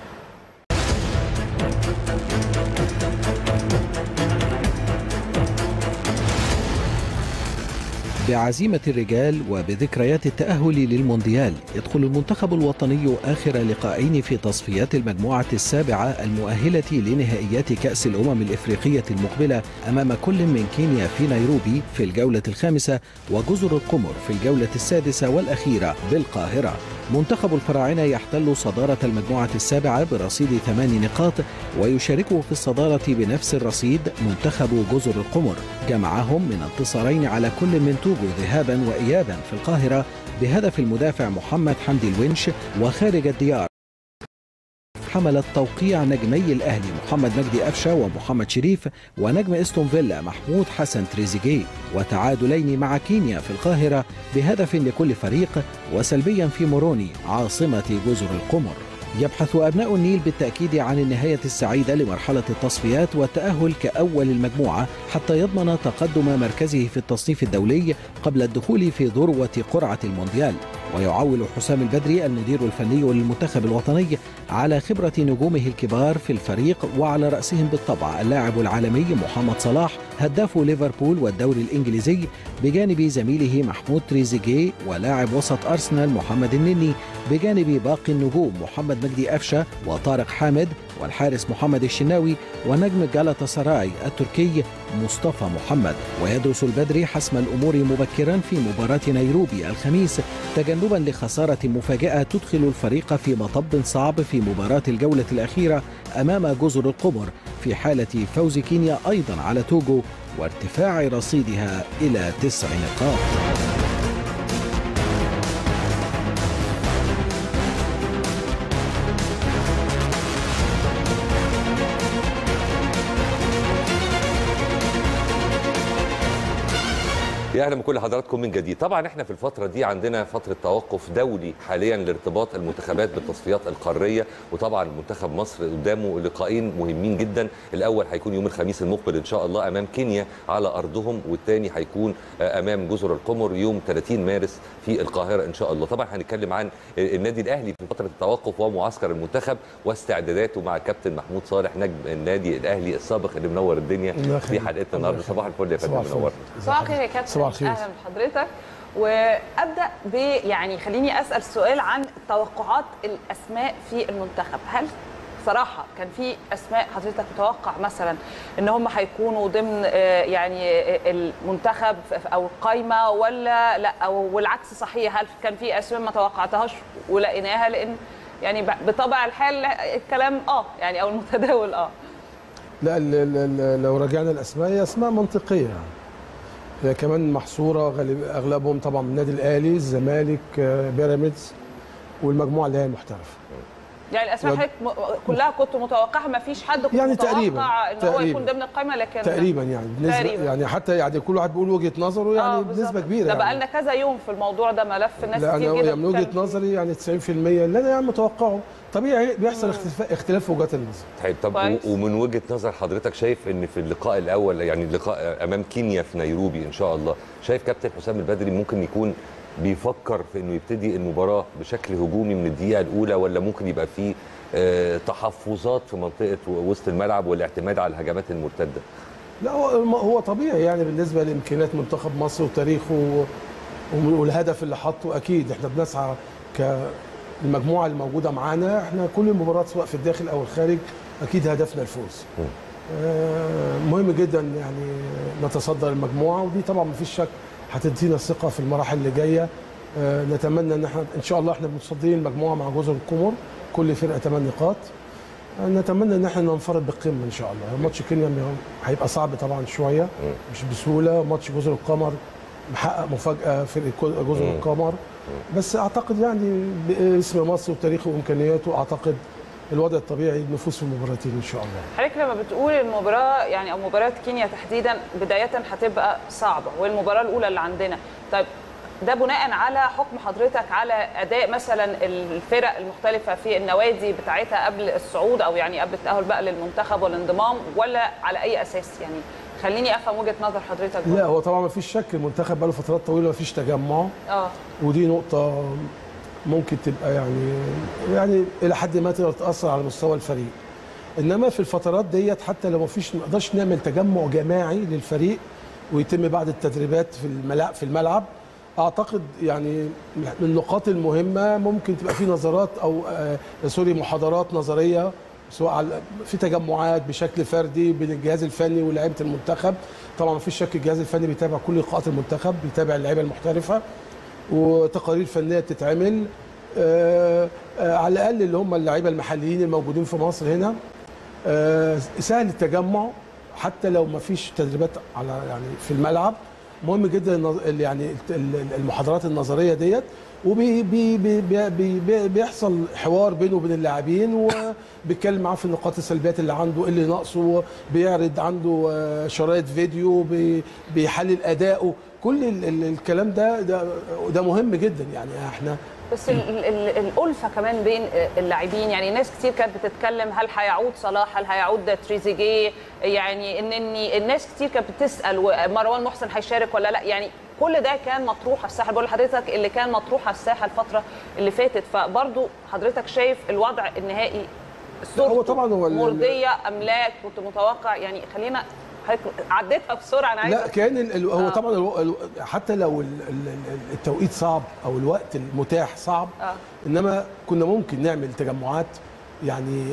بعزيمة الرجال وبذكريات التأهل للمونديال يدخل المنتخب الوطني آخر لقاءين في تصفيات المجموعة السابعة المؤهلة لنهائيات كأس الأمم الإفريقية المقبلة أمام كل من كينيا في نيروبي في الجولة الخامسة وجزر القمر في الجولة السادسة والأخيرة بالقاهرة منتخب الفراعنة يحتل صدارة المجموعة السابعة برصيد ثمان نقاط ويشاركه في الصدارة بنفس الرصيد منتخب جزر القمر جمعهم من انتصارين على كل من توجو ذهابا وإيابا في القاهرة بهدف المدافع محمد حمدي الونش وخارج الديار حملت توقيع نجمي الأهلي محمد مجدي أفشة ومحمد شريف ونجم استون فيلا محمود حسن تريزيجيه وتعادلين مع كينيا في القاهرة بهدف لكل فريق وسلبيا في موروني عاصمة جزر القمر يبحث أبناء النيل بالتأكيد عن النهاية السعيدة لمرحلة التصفيات والتأهل كأول المجموعة حتى يضمن تقدم مركزه في التصنيف الدولي قبل الدخول في ذروة قرعة المونديال ويعول حسام البدري المدير الفني للمنتخب الوطني على خبرة نجومه الكبار في الفريق وعلى رأسهم بالطبع اللاعب العالمي محمد صلاح هداف ليفربول والدوري الإنجليزي بجانب زميله محمود تريزيجيه ولاعب وسط أرسنال محمد النني بجانب باقي النجوم محمد مجدي أفشة وطارق حامد والحارس محمد الشناوي ونجم جالاتا سراي التركي مصطفى محمد ويدرس البدري حسم الأمور مبكرا في مباراة نيروبي الخميس تجنبا لخسارة مفاجئة تدخل الفريق في مطب صعب في مباراة الجولة الأخيرة أمام جزر القمر في حالة فوز كينيا أيضا على توجو وارتفاع رصيدها إلى تسع نقاط يا اهلا بكل حضراتكم من جديد طبعا احنا في الفتره دي عندنا فتره توقف دولي حاليا لارتباط المنتخبات بالتصفيات القاريه وطبعا منتخب مصر قدامه لقاءين مهمين جدا الاول هيكون يوم الخميس المقبل ان شاء الله امام كينيا على ارضهم والثاني هيكون امام جزر القمر يوم 30 مارس في القاهره ان شاء الله طبعا هنتكلم عن النادي الاهلي في فتره التوقف ومعسكر المنتخب واستعداداته مع كابتن محمود صالح نجم النادي الاهلي السابق اللي منور الدنيا في حلقتنا النهارده صباح الفل يا فندم منور صباح الخير يا كابتن صباح الخير. اهلا بحضرتك وابدا ب يعني خليني اسال سؤال عن توقعات الاسماء في المنتخب هل صراحه كان في اسماء حضرتك متوقع مثلا ان هم هيكونوا ضمن آه، يعني آه، المنتخب او القايمه ولا لا او والعكس صحيح هل كان في اسماء ما توقعتهاش ولقيناها لان يعني ب- بطبع الحال الكلام اه يعني او المتداول اه لا ال- ال- ال- لو رجعنا الاسماء هي اسماء منطقيه يعني هي كمان محصوره غالب اغلبهم طبعا من النادي الاهلي الزمالك آه، بيراميدز والمجموعه اللي هي المحترفه يعني الاسماء يد- حضرتك م- كلها كنت متوقعها ما فيش حد كنت يعني متوقع تقريباً، ان هو تقريباً. يكون ضمن القائمه لكن تقريبا يعني بنسبه تقريباً. يعني حتى يعني كل واحد بيقول وجهه نظره آه، يعني بالظبط. بنسبه كبيره ده بقى يعني. لنا كذا يوم في الموضوع ده ملف الناس لا كتير انا جدا يعني من وجهه بتتكلم نظري يعني 90% اللي انا يعني متوقعه طبيعي بيحصل اختلاف اختلاف في وجهات النظر طيب طب كويس. و- ومن وجهه نظر حضرتك شايف ان في اللقاء الاول يعني اللقاء امام كينيا في نيروبي ان شاء الله شايف كابتن حسام البدري ممكن يكون بيفكر في انه يبتدي المباراه بشكل هجومي من الدقيقه الاولى ولا ممكن يبقى فيه آه، تحفظات في منطقه وسط الملعب والاعتماد على الهجمات المرتده لا هو هو طبيعي يعني بالنسبه لامكانيات منتخب مصر وتاريخه و- والهدف اللي حاطه اكيد احنا بنسعى كالمجموعه اللي موجوده معانا احنا كل المباريات سواء في الداخل او الخارج اكيد هدفنا الفوز. آه، مهم جدا يعني نتصدر المجموعه ودي طبعا مفيش شك هتدينا الثقه في المراحل اللي جايه آه، نتمنى ان احنا ان شاء الله احنا متصدرين المجموعه مع جزر القمر كل فرقه 8 نقاط نتمنى ان احنا ننفرد بالقمه ان شاء الله ماتش كينيا هيبقى صعب طبعا شويه مش بسهوله ماتش جزر القمر محقق مفاجاه فرقه جزر مم. القمر بس اعتقد يعني باسم مصر وتاريخه وامكانياته اعتقد الوضع الطبيعي النفوذ في المباراتين ان شاء الله حضرتك لما بتقول المباراه يعني او مباراه كينيا تحديدا بدايه هتبقى صعبه والمباراه الاولى اللي عندنا طيب ده بناء على حكم حضرتك على اداء مثلا الفرق المختلفه في النوادي بتاعتها قبل الصعود او يعني قبل التاهل بقى للمنتخب والانضمام ولا على اي اساس يعني خليني افهم وجهه نظر حضرتك لا هو طبعا ما فيش شك المنتخب بقاله فترات طويله ما فيش تجمع اه ودي نقطة ممكن تبقى يعني يعني إلى حد ما تقدر تأثر على مستوى الفريق. إنما في الفترات ديت حتى لو ما فيش ما نقدرش نعمل تجمع جماعي للفريق ويتم بعد التدريبات في الملعب في الملعب أعتقد يعني من النقاط المهمة ممكن تبقى في نظرات أو آه سوري محاضرات نظرية سواء على في تجمعات بشكل فردي بين الجهاز الفني ولاعيبه المنتخب طبعا ما فيش شك الجهاز الفني بيتابع كل لقاءات المنتخب بيتابع اللعيبه المحترفه وتقارير فنيه بتتعمل آه، آه، على الاقل اللي هم اللعيبه المحليين الموجودين في مصر هنا آه، سهل التجمع حتى لو ما فيش تدريبات على يعني في الملعب مهم جدا النظ- ال- يعني الت- ال- المحاضرات النظريه ديت وبي بي بي بي بي بي بيحصل حوار بينه وبين اللاعبين وبيتكلم معاه في النقاط السلبيات اللي عنده إيه اللي ناقصه بيعرض عنده آه، شرايط فيديو بي- بيحلل اداؤه كل ال- ال- الكلام ده ده ده مهم جدا يعني احنا بس ال- ال- ال- الألفة كمان بين اللاعبين يعني ناس كتير كانت بتتكلم هل هيعود صلاح هل هيعود تريزيجيه يعني ان إن الناس كتير كانت بتسأل ومروان محسن هيشارك ولا لا يعني كل ده كان مطروح على الساحه بقول لحضرتك اللي كان مطروح على الساحه الفتره اللي فاتت فبرضو حضرتك شايف الوضع النهائي هو طبعاً هو ال- مرضيه ام لا كنت متوقع يعني خلينا حضرتك عديتها بسرعه انا عايزه لا كان ال- ال- هو آه. طبعا الو- الو- حتى لو ال- ال- ال- التوقيت صعب او الوقت المتاح صعب آه. انما كنا ممكن نعمل تجمعات يعني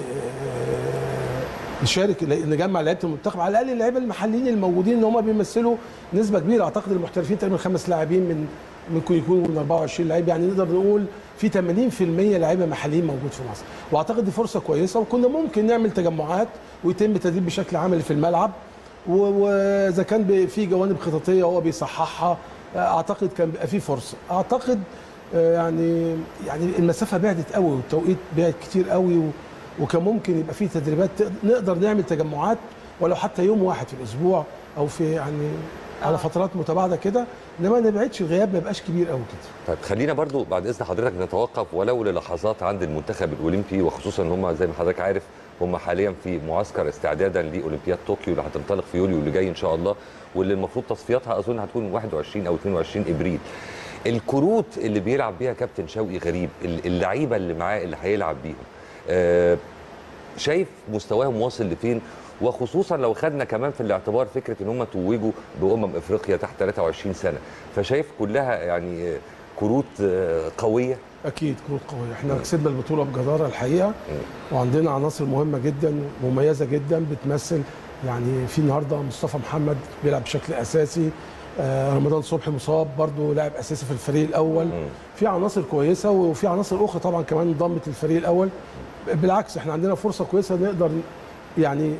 آه، نشارك نجمع لعيبه المنتخب على الاقل اللعيبه المحليين الموجودين ان هم بيمثلوا نسبه كبيره اعتقد المحترفين تقريبا خمس لاعبين من ممكن يكونوا من 24 لعيب يعني نقدر نقول في 80% لعيبه محليين موجود في مصر واعتقد دي فرصه كويسه وكنا ممكن نعمل تجمعات ويتم التدريب بشكل عملي في الملعب و- واذا كان بي- في جوانب خططيه هو بيصححها اعتقد كان بيبقى في فرصه اعتقد آه، يعني يعني المسافه بعدت قوي والتوقيت بعد كتير قوي و- وكان ممكن يبقى في تدريبات ت- نقدر نعمل تجمعات ولو حتى يوم واحد في الاسبوع او في يعني على فترات متباعده كده انما ما نبعدش الغياب ما يبقاش كبير قوي كده طيب خلينا برضو بعد اذن حضرتك نتوقف ولو للحظات عند المنتخب الاولمبي وخصوصا ان هم زي ما حضرتك عارف هم حاليا في معسكر استعدادا لاولمبياد طوكيو اللي هتنطلق في يوليو اللي جاي ان شاء الله واللي المفروض تصفياتها اظن هتكون 21 او 22 ابريل الكروت اللي بيلعب بيها كابتن شوقي غريب اللعيبه اللي معاه اللي هيلعب بيهم آه شايف مستواهم واصل لفين وخصوصا لو خدنا كمان في الاعتبار فكره ان هم توجوا بامم افريقيا تحت 23 سنه فشايف كلها يعني آه، كروت آه، قويه اكيد كروت قويه احنا كسبنا البطوله بجداره الحقيقه وعندنا عناصر مهمه جدا مميزه جدا بتمثل يعني في النهارده مصطفى محمد بيلعب بشكل اساسي آه، رمضان صبحي مصاب برضه لاعب اساسي في الفريق الاول في عناصر كويسه وفي عناصر اخرى طبعا كمان انضمت للفريق الاول بالعكس احنا عندنا فرصه كويسه نقدر يعني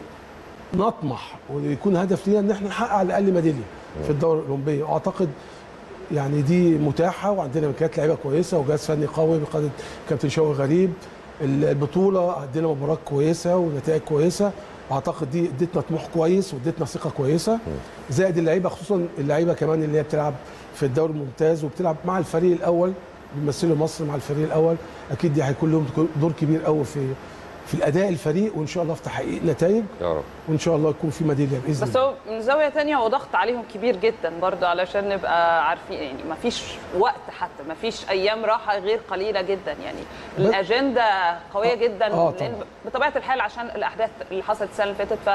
نطمح ويكون هدف لينا ان احنا نحقق على الاقل ميداليه في الدوره الاولمبيه واعتقد يعني دي متاحه وعندنا امكانيات لعيبه كويسه وجهاز فني قوي بقياده كابتن شوقي غريب البطوله عندنا مباراه كويسه ونتائج كويسه اعتقد دي ادتنا طموح كويس وادتنا ثقه كويسه زائد اللعيبه خصوصا اللعيبه كمان اللي هي بتلعب في الدوري الممتاز وبتلعب مع الفريق الاول بيمثلوا مصر مع الفريق الاول اكيد دي هيكون لهم دور كبير قوي في في الاداء الفريق وان شاء الله في تحقيق نتائج يا رب وان شاء الله يكون في ميداليه باذن بس الله هو من زاويه تانية هو ضغط عليهم كبير جدا برضه علشان نبقى عارفين يعني ما فيش وقت حتى ما فيش ايام راحه غير قليله جدا يعني الاجنده قويه جدا آه لأن طبعاً. بطبيعه الحال عشان الاحداث اللي حصلت السنه اللي فاتت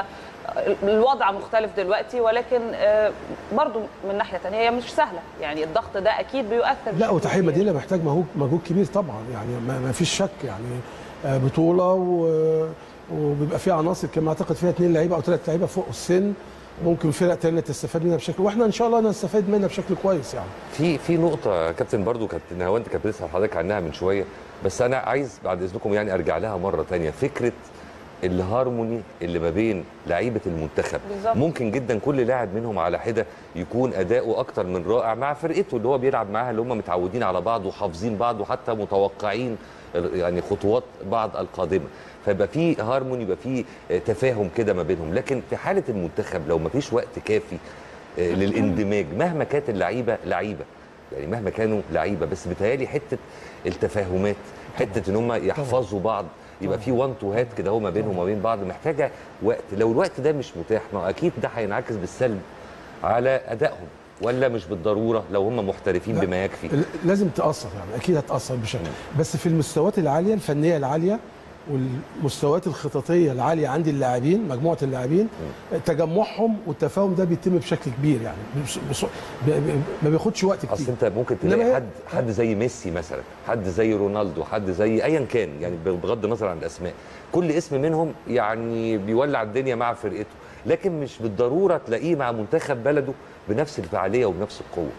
فالوضع مختلف دلوقتي ولكن آه، برضه من ناحيه تانية هي مش سهله يعني الضغط ده اكيد بيؤثر لا بشكل وتحقيق كبير. مدينه محتاج مجهود مجهود كبير طبعا يعني ما ما فيش شك يعني آه، بطوله و وبيبقى فيها عناصر كما اعتقد فيها اثنين لعيبه او ثلاث لعيبه فوق السن ممكن فرق تانية تستفاد منها بشكل واحنا ان شاء الله نستفاد منها بشكل كويس يعني في في نقطة يا كابتن برضو كانت نهاوند كانت بتسأل حضرتك عنها من شوية بس أنا عايز بعد إذنكم يعني أرجع لها مرة تانية فكرة الهارموني اللي ما بين لعيبة المنتخب بالظبط. ممكن جدا كل لاعب منهم على حدة يكون أداؤه أكتر من رائع مع فرقته اللي هو بيلعب معاها اللي هم متعودين على بعض وحافظين بعض وحتى متوقعين يعني خطوات بعض القادمة فيبقى في هارموني يبقى في تفاهم كده ما بينهم لكن في حالة المنتخب لو ما فيش وقت كافي آه، للاندماج مهما كانت اللعيبه لعيبه يعني مهما كانوا لعيبه بس بتهيالي حته التفاهمات حته ان هم يحفظوا بعض يبقى في وان تو هات كده هو ما بينهم وما بين بعض محتاجه وقت لو الوقت ده مش متاح ما اكيد ده هينعكس بالسلب على ادائهم ولا مش بالضروره لو هم محترفين لا. بما يكفي ل- لازم تاثر يعني اكيد هتاثر بشكل بس في المستويات العاليه الفنيه العاليه والمستويات الخططيه العاليه عند اللاعبين مجموعه اللاعبين تجمعهم والتفاهم ده بيتم بشكل كبير يعني بس- بس- ب- ب- ما بياخدش وقت اصل كتير انت ممكن إنما تلاقي هي- حد حد زي ميسي مثلا حد زي رونالدو حد زي ايا كان يعني بغض النظر عن الاسماء كل اسم منهم يعني بيولع الدنيا مع فرقته لكن مش بالضروره تلاقيه مع منتخب بلده بنفس الفعاليه وبنفس القوه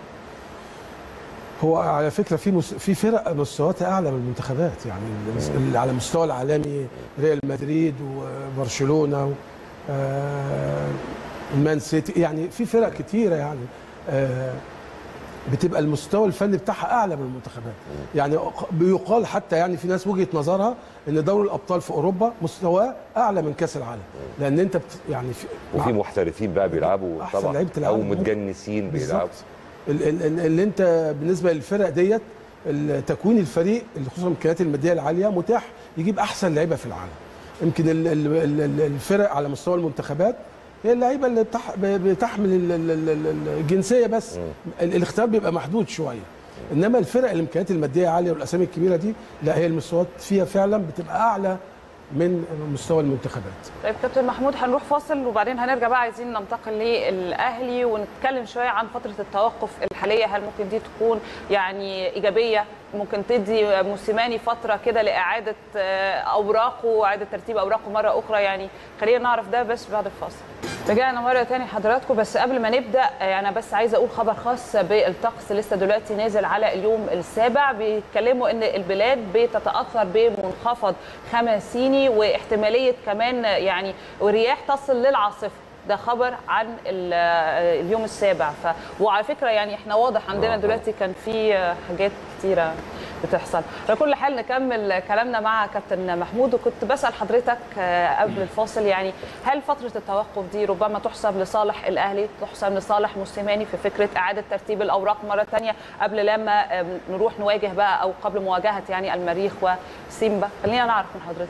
هو على فكره في مس... في فرق مستوياتها اعلى من المنتخبات يعني المس- اللي على المستوى العالمي ريال مدريد وبرشلونه و... آه... المان سيتي يعني في فرق كتيره يعني آه... بتبقى المستوى الفني بتاعها اعلى من المنتخبات يعني بيقال حتى يعني في ناس وجهه نظرها ان دوري الابطال في اوروبا مستواه اعلى من كاس العالم لان انت بت... يعني في... وفي محترفين بقى بيلعبوا أحسن طبعا لعيبة العالم او ممكن. متجنسين بالظبط بيلعبوا ال- ال- ال- اللي انت بالنسبه للفرق ديت ال- تكوين الفريق اللي خصوصا الامكانيات الماديه العاليه متاح يجيب احسن لعيبه في العالم يمكن ال- ال- ال- ال- الفرق على مستوى المنتخبات هي اللعيبه اللي بتح... بتحمل ال- ال- ال- ال- الجنسيه بس ال- الاختيار بيبقى محدود شويه انما الفرق الامكانيات الماديه عاليه والاسامي الكبيره دي لا هي المستويات فيها فعلا بتبقى اعلى من مستوى المنتخبات طيب كابتن محمود هنروح فاصل وبعدين هنرجع بقى عايزين ننتقل للاهلي ونتكلم شويه عن فتره التوقف الحاليه هل ممكن دي تكون يعني ايجابيه ممكن تدي موسيماني فتره كده لاعاده آه، اوراقه واعاده ترتيب اوراقه مره اخرى يعني خلينا نعرف ده بس بعد الفاصل رجعنا مره تاني حضراتكم بس قبل ما نبدا آه، انا بس عايزه اقول خبر خاص بالطقس لسه دلوقتي نازل على اليوم السابع بيتكلموا ان البلاد بتتاثر بمنخفض خمسيني واحتماليه كمان يعني ورياح تصل للعاصفه ده خبر عن ال- آه، اليوم السابع ف... وعلى فكره يعني احنا واضح عندنا دلوقتي كان في آه، حاجات كتيره بتحصل على كل حال نكمل كلامنا مع كابتن محمود وكنت بسال حضرتك آه، قبل الفاصل يعني هل فتره التوقف دي ربما تحسب لصالح الاهلي تحسب لصالح موسيماني في فكره اعاده ترتيب الاوراق مره ثانيه قبل لما آه، نروح نواجه بقى او قبل مواجهه يعني المريخ وسيمبا خلينا نعرف من حضرتك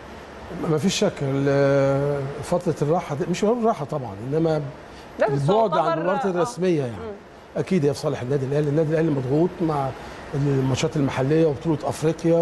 ما فيش شك ال- فتره الراحه دي مش هقول راحه طبعا انما لا، بس هو البعد عن خبر- المباريات آه. الرسميه يعني اكيد هي في صالح النادي الاهلي النادي الاهلي مضغوط مع الماتشات المحليه وبطوله افريقيا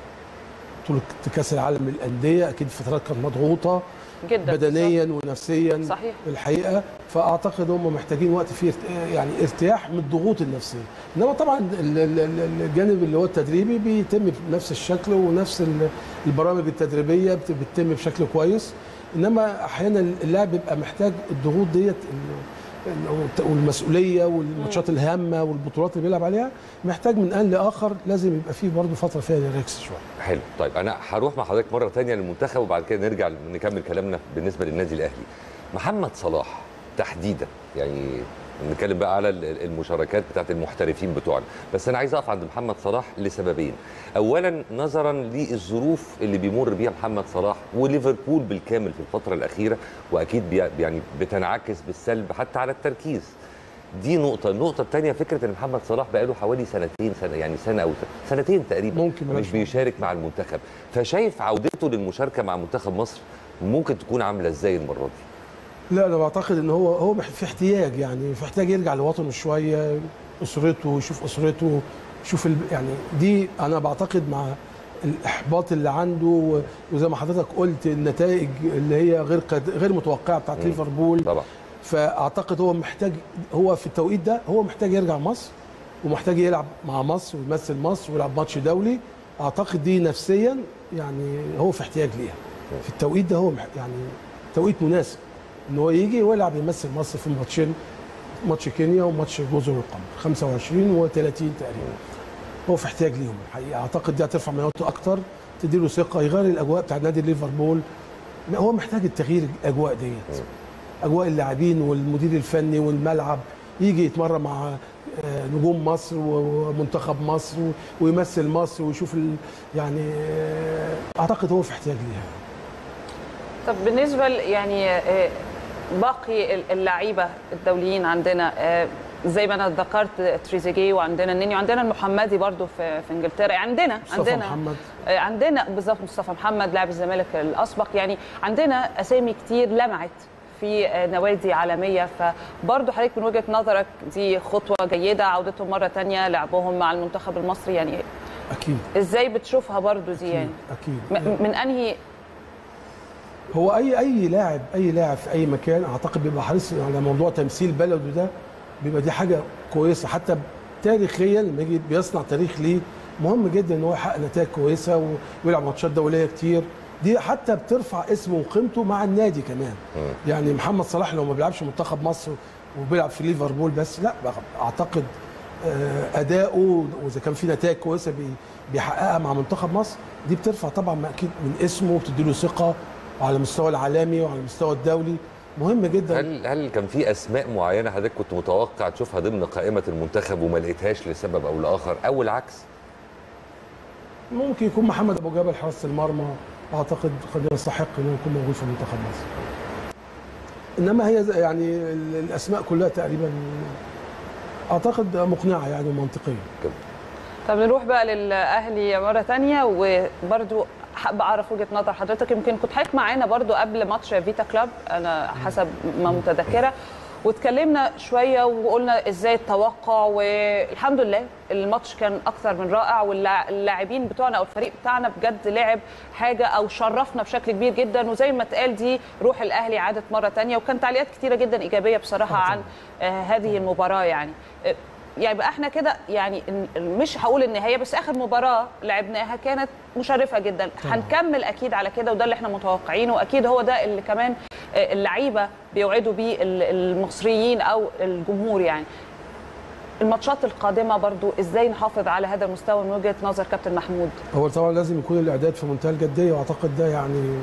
وبطوله كاس العالم للانديه اكيد فترات كانت مضغوطه جدا بدنيا ونفسيا صحيح. الحقيقه فاعتقد هم محتاجين وقت فيه ارت- يعني ارتياح من الضغوط النفسيه انما طبعا ال- ال- ال- الجانب اللي هو التدريبي بيتم بنفس الشكل ونفس ال- البرامج التدريبيه بت- بتتم بشكل كويس انما احيانا اللاعب بيبقى محتاج الضغوط ديت ال- ال- والمسؤوليه والماتشات الهامه والبطولات اللي بيلعب عليها محتاج من ان لاخر لازم يبقى فيه برضه فتره فيها ريلاكس شويه حلو طيب انا هروح مع حضرتك مره تانية للمنتخب وبعد كده نرجع نكمل كلامنا بالنسبه للنادي الاهلي محمد صلاح تحديدا يعني نتكلم بقى على ال- المشاركات بتاعت المحترفين بتوعنا بس انا عايز اقف عند محمد صلاح لسببين اولا نظرا للظروف اللي بيمر بيها محمد صلاح وليفربول بالكامل في الفتره الاخيره واكيد بي يعني بتنعكس بالسلب حتى على التركيز دي نقطة، النقطة الثانية فكرة إن محمد صلاح بقاله حوالي سنتين سنة يعني سنة أو س- سنتين تقريبا ممكن مش ملهاش بيشارك مع المنتخب، فشايف عودته للمشاركة مع منتخب مصر ممكن تكون عاملة إزاي المرة دي؟ لا انا بعتقد ان هو هو في احتياج يعني في احتياج يرجع لوطنه شويه اسرته يشوف اسرته يشوف ال... يعني دي انا بعتقد مع الاحباط اللي عنده و- وزي ما حضرتك قلت النتائج اللي هي غير قد... غير متوقعه بتاعت ليفربول طبعا فاعتقد هو محتاج هو في التوقيت ده هو محتاج يرجع مصر ومحتاج يلعب مع مصر ويمثل مصر ويلعب ماتش دولي اعتقد دي نفسيا يعني هو في احتياج ليها في التوقيت ده هو مح- يعني توقيت مناسب ان هو يجي ويلعب يمثل مصر في ماتشين ماتش كينيا وماتش جزر القمر 25 و30 تقريبا هو في احتياج ليهم الحقيقه اعتقد دي هترفع معنوياته اكتر تديله ثقه يغير الاجواء بتاع نادي ليفربول هو محتاج التغيير الاجواء ديت اجواء اللاعبين والمدير الفني والملعب يجي يتمرن مع آه، نجوم مصر ومنتخب مصر و- ويمثل مصر ويشوف ال- يعني آه، اعتقد هو في احتياج ليها طب بالنسبه ل- يعني آه، باقي ال- اللعيبه الدوليين عندنا آه، زي ما انا ذكرت تريزيجيه وعندنا النني وعندنا المحمدي برضو في في انجلترا عندنا مصطفى عندنا محمد. آه، عندنا بالظبط مصطفى محمد لاعب الزمالك الاسبق يعني عندنا اسامي كتير لمعت في آه، نوادي عالميه فبرضه حضرتك من وجهه نظرك دي خطوه جيده عودتهم مره تانية لعبهم مع المنتخب المصري يعني اكيد ازاي بتشوفها برضه دي يعني اكيد م- من انهي هو اي اي لاعب اي لاعب في اي مكان اعتقد بيبقى حريص على موضوع تمثيل بلده ده بيبقى دي حاجه كويسه حتى تاريخيا لما يجي بيصنع تاريخ ليه مهم جدا ان هو يحقق نتائج كويسه و- ويلعب ماتشات دوليه كتير دي حتى بترفع اسمه وقيمته مع النادي كمان يعني محمد صلاح لو ما بيلعبش منتخب مصر وبيلعب في ليفربول بس لا اعتقد آه، اداؤه واذا كان في نتائج كويسه بي- بيحققها مع منتخب مصر دي بترفع طبعا اكيد من اسمه وبتديله ثقه وعلى المستوى العالمي وعلى المستوى الدولي مهم جدا هل هل كان في اسماء معينه حضرتك كنت متوقع تشوفها ضمن قائمه المنتخب وما لقيتهاش لسبب او لاخر او العكس؟ ممكن يكون محمد ابو جبل حارس المرمى اعتقد قد يستحق انه يكون موجود في منتخب مصر انما هي زي- يعني ال- الاسماء كلها تقريبا اعتقد مقنعه يعني ومنطقيه طب نروح بقى للاهلي مره تانية وبرضو حابه اعرف وجهه نظر حضرتك يمكن كنت حضرتك معانا برضو قبل ماتش فيتا كلاب انا حسب ما متذكره واتكلمنا شويه وقلنا ازاي التوقع والحمد لله الماتش كان اكثر من رائع واللاعبين بتوعنا او الفريق بتاعنا بجد لعب حاجه او شرفنا بشكل كبير جدا وزي ما اتقال دي روح الاهلي عادت مره تانية وكان تعليقات كتيره جدا ايجابيه بصراحه عن آه هذه المباراه يعني آه، يعني يبقى احنا كده يعني ال- مش هقول النهايه بس اخر مباراه لعبناها كانت مشرفه جدا هنكمل اكيد على كده وده اللي احنا متوقعينه واكيد هو ده اللي كمان آه، اللعيبه بيوعدوا بيه ال- المصريين او الجمهور يعني الماتشات القادمه برضو ازاي نحافظ على هذا المستوى من وجهه نظر كابتن محمود هو طبعا لازم يكون الاعداد في منتهى الجديه واعتقد ده يعني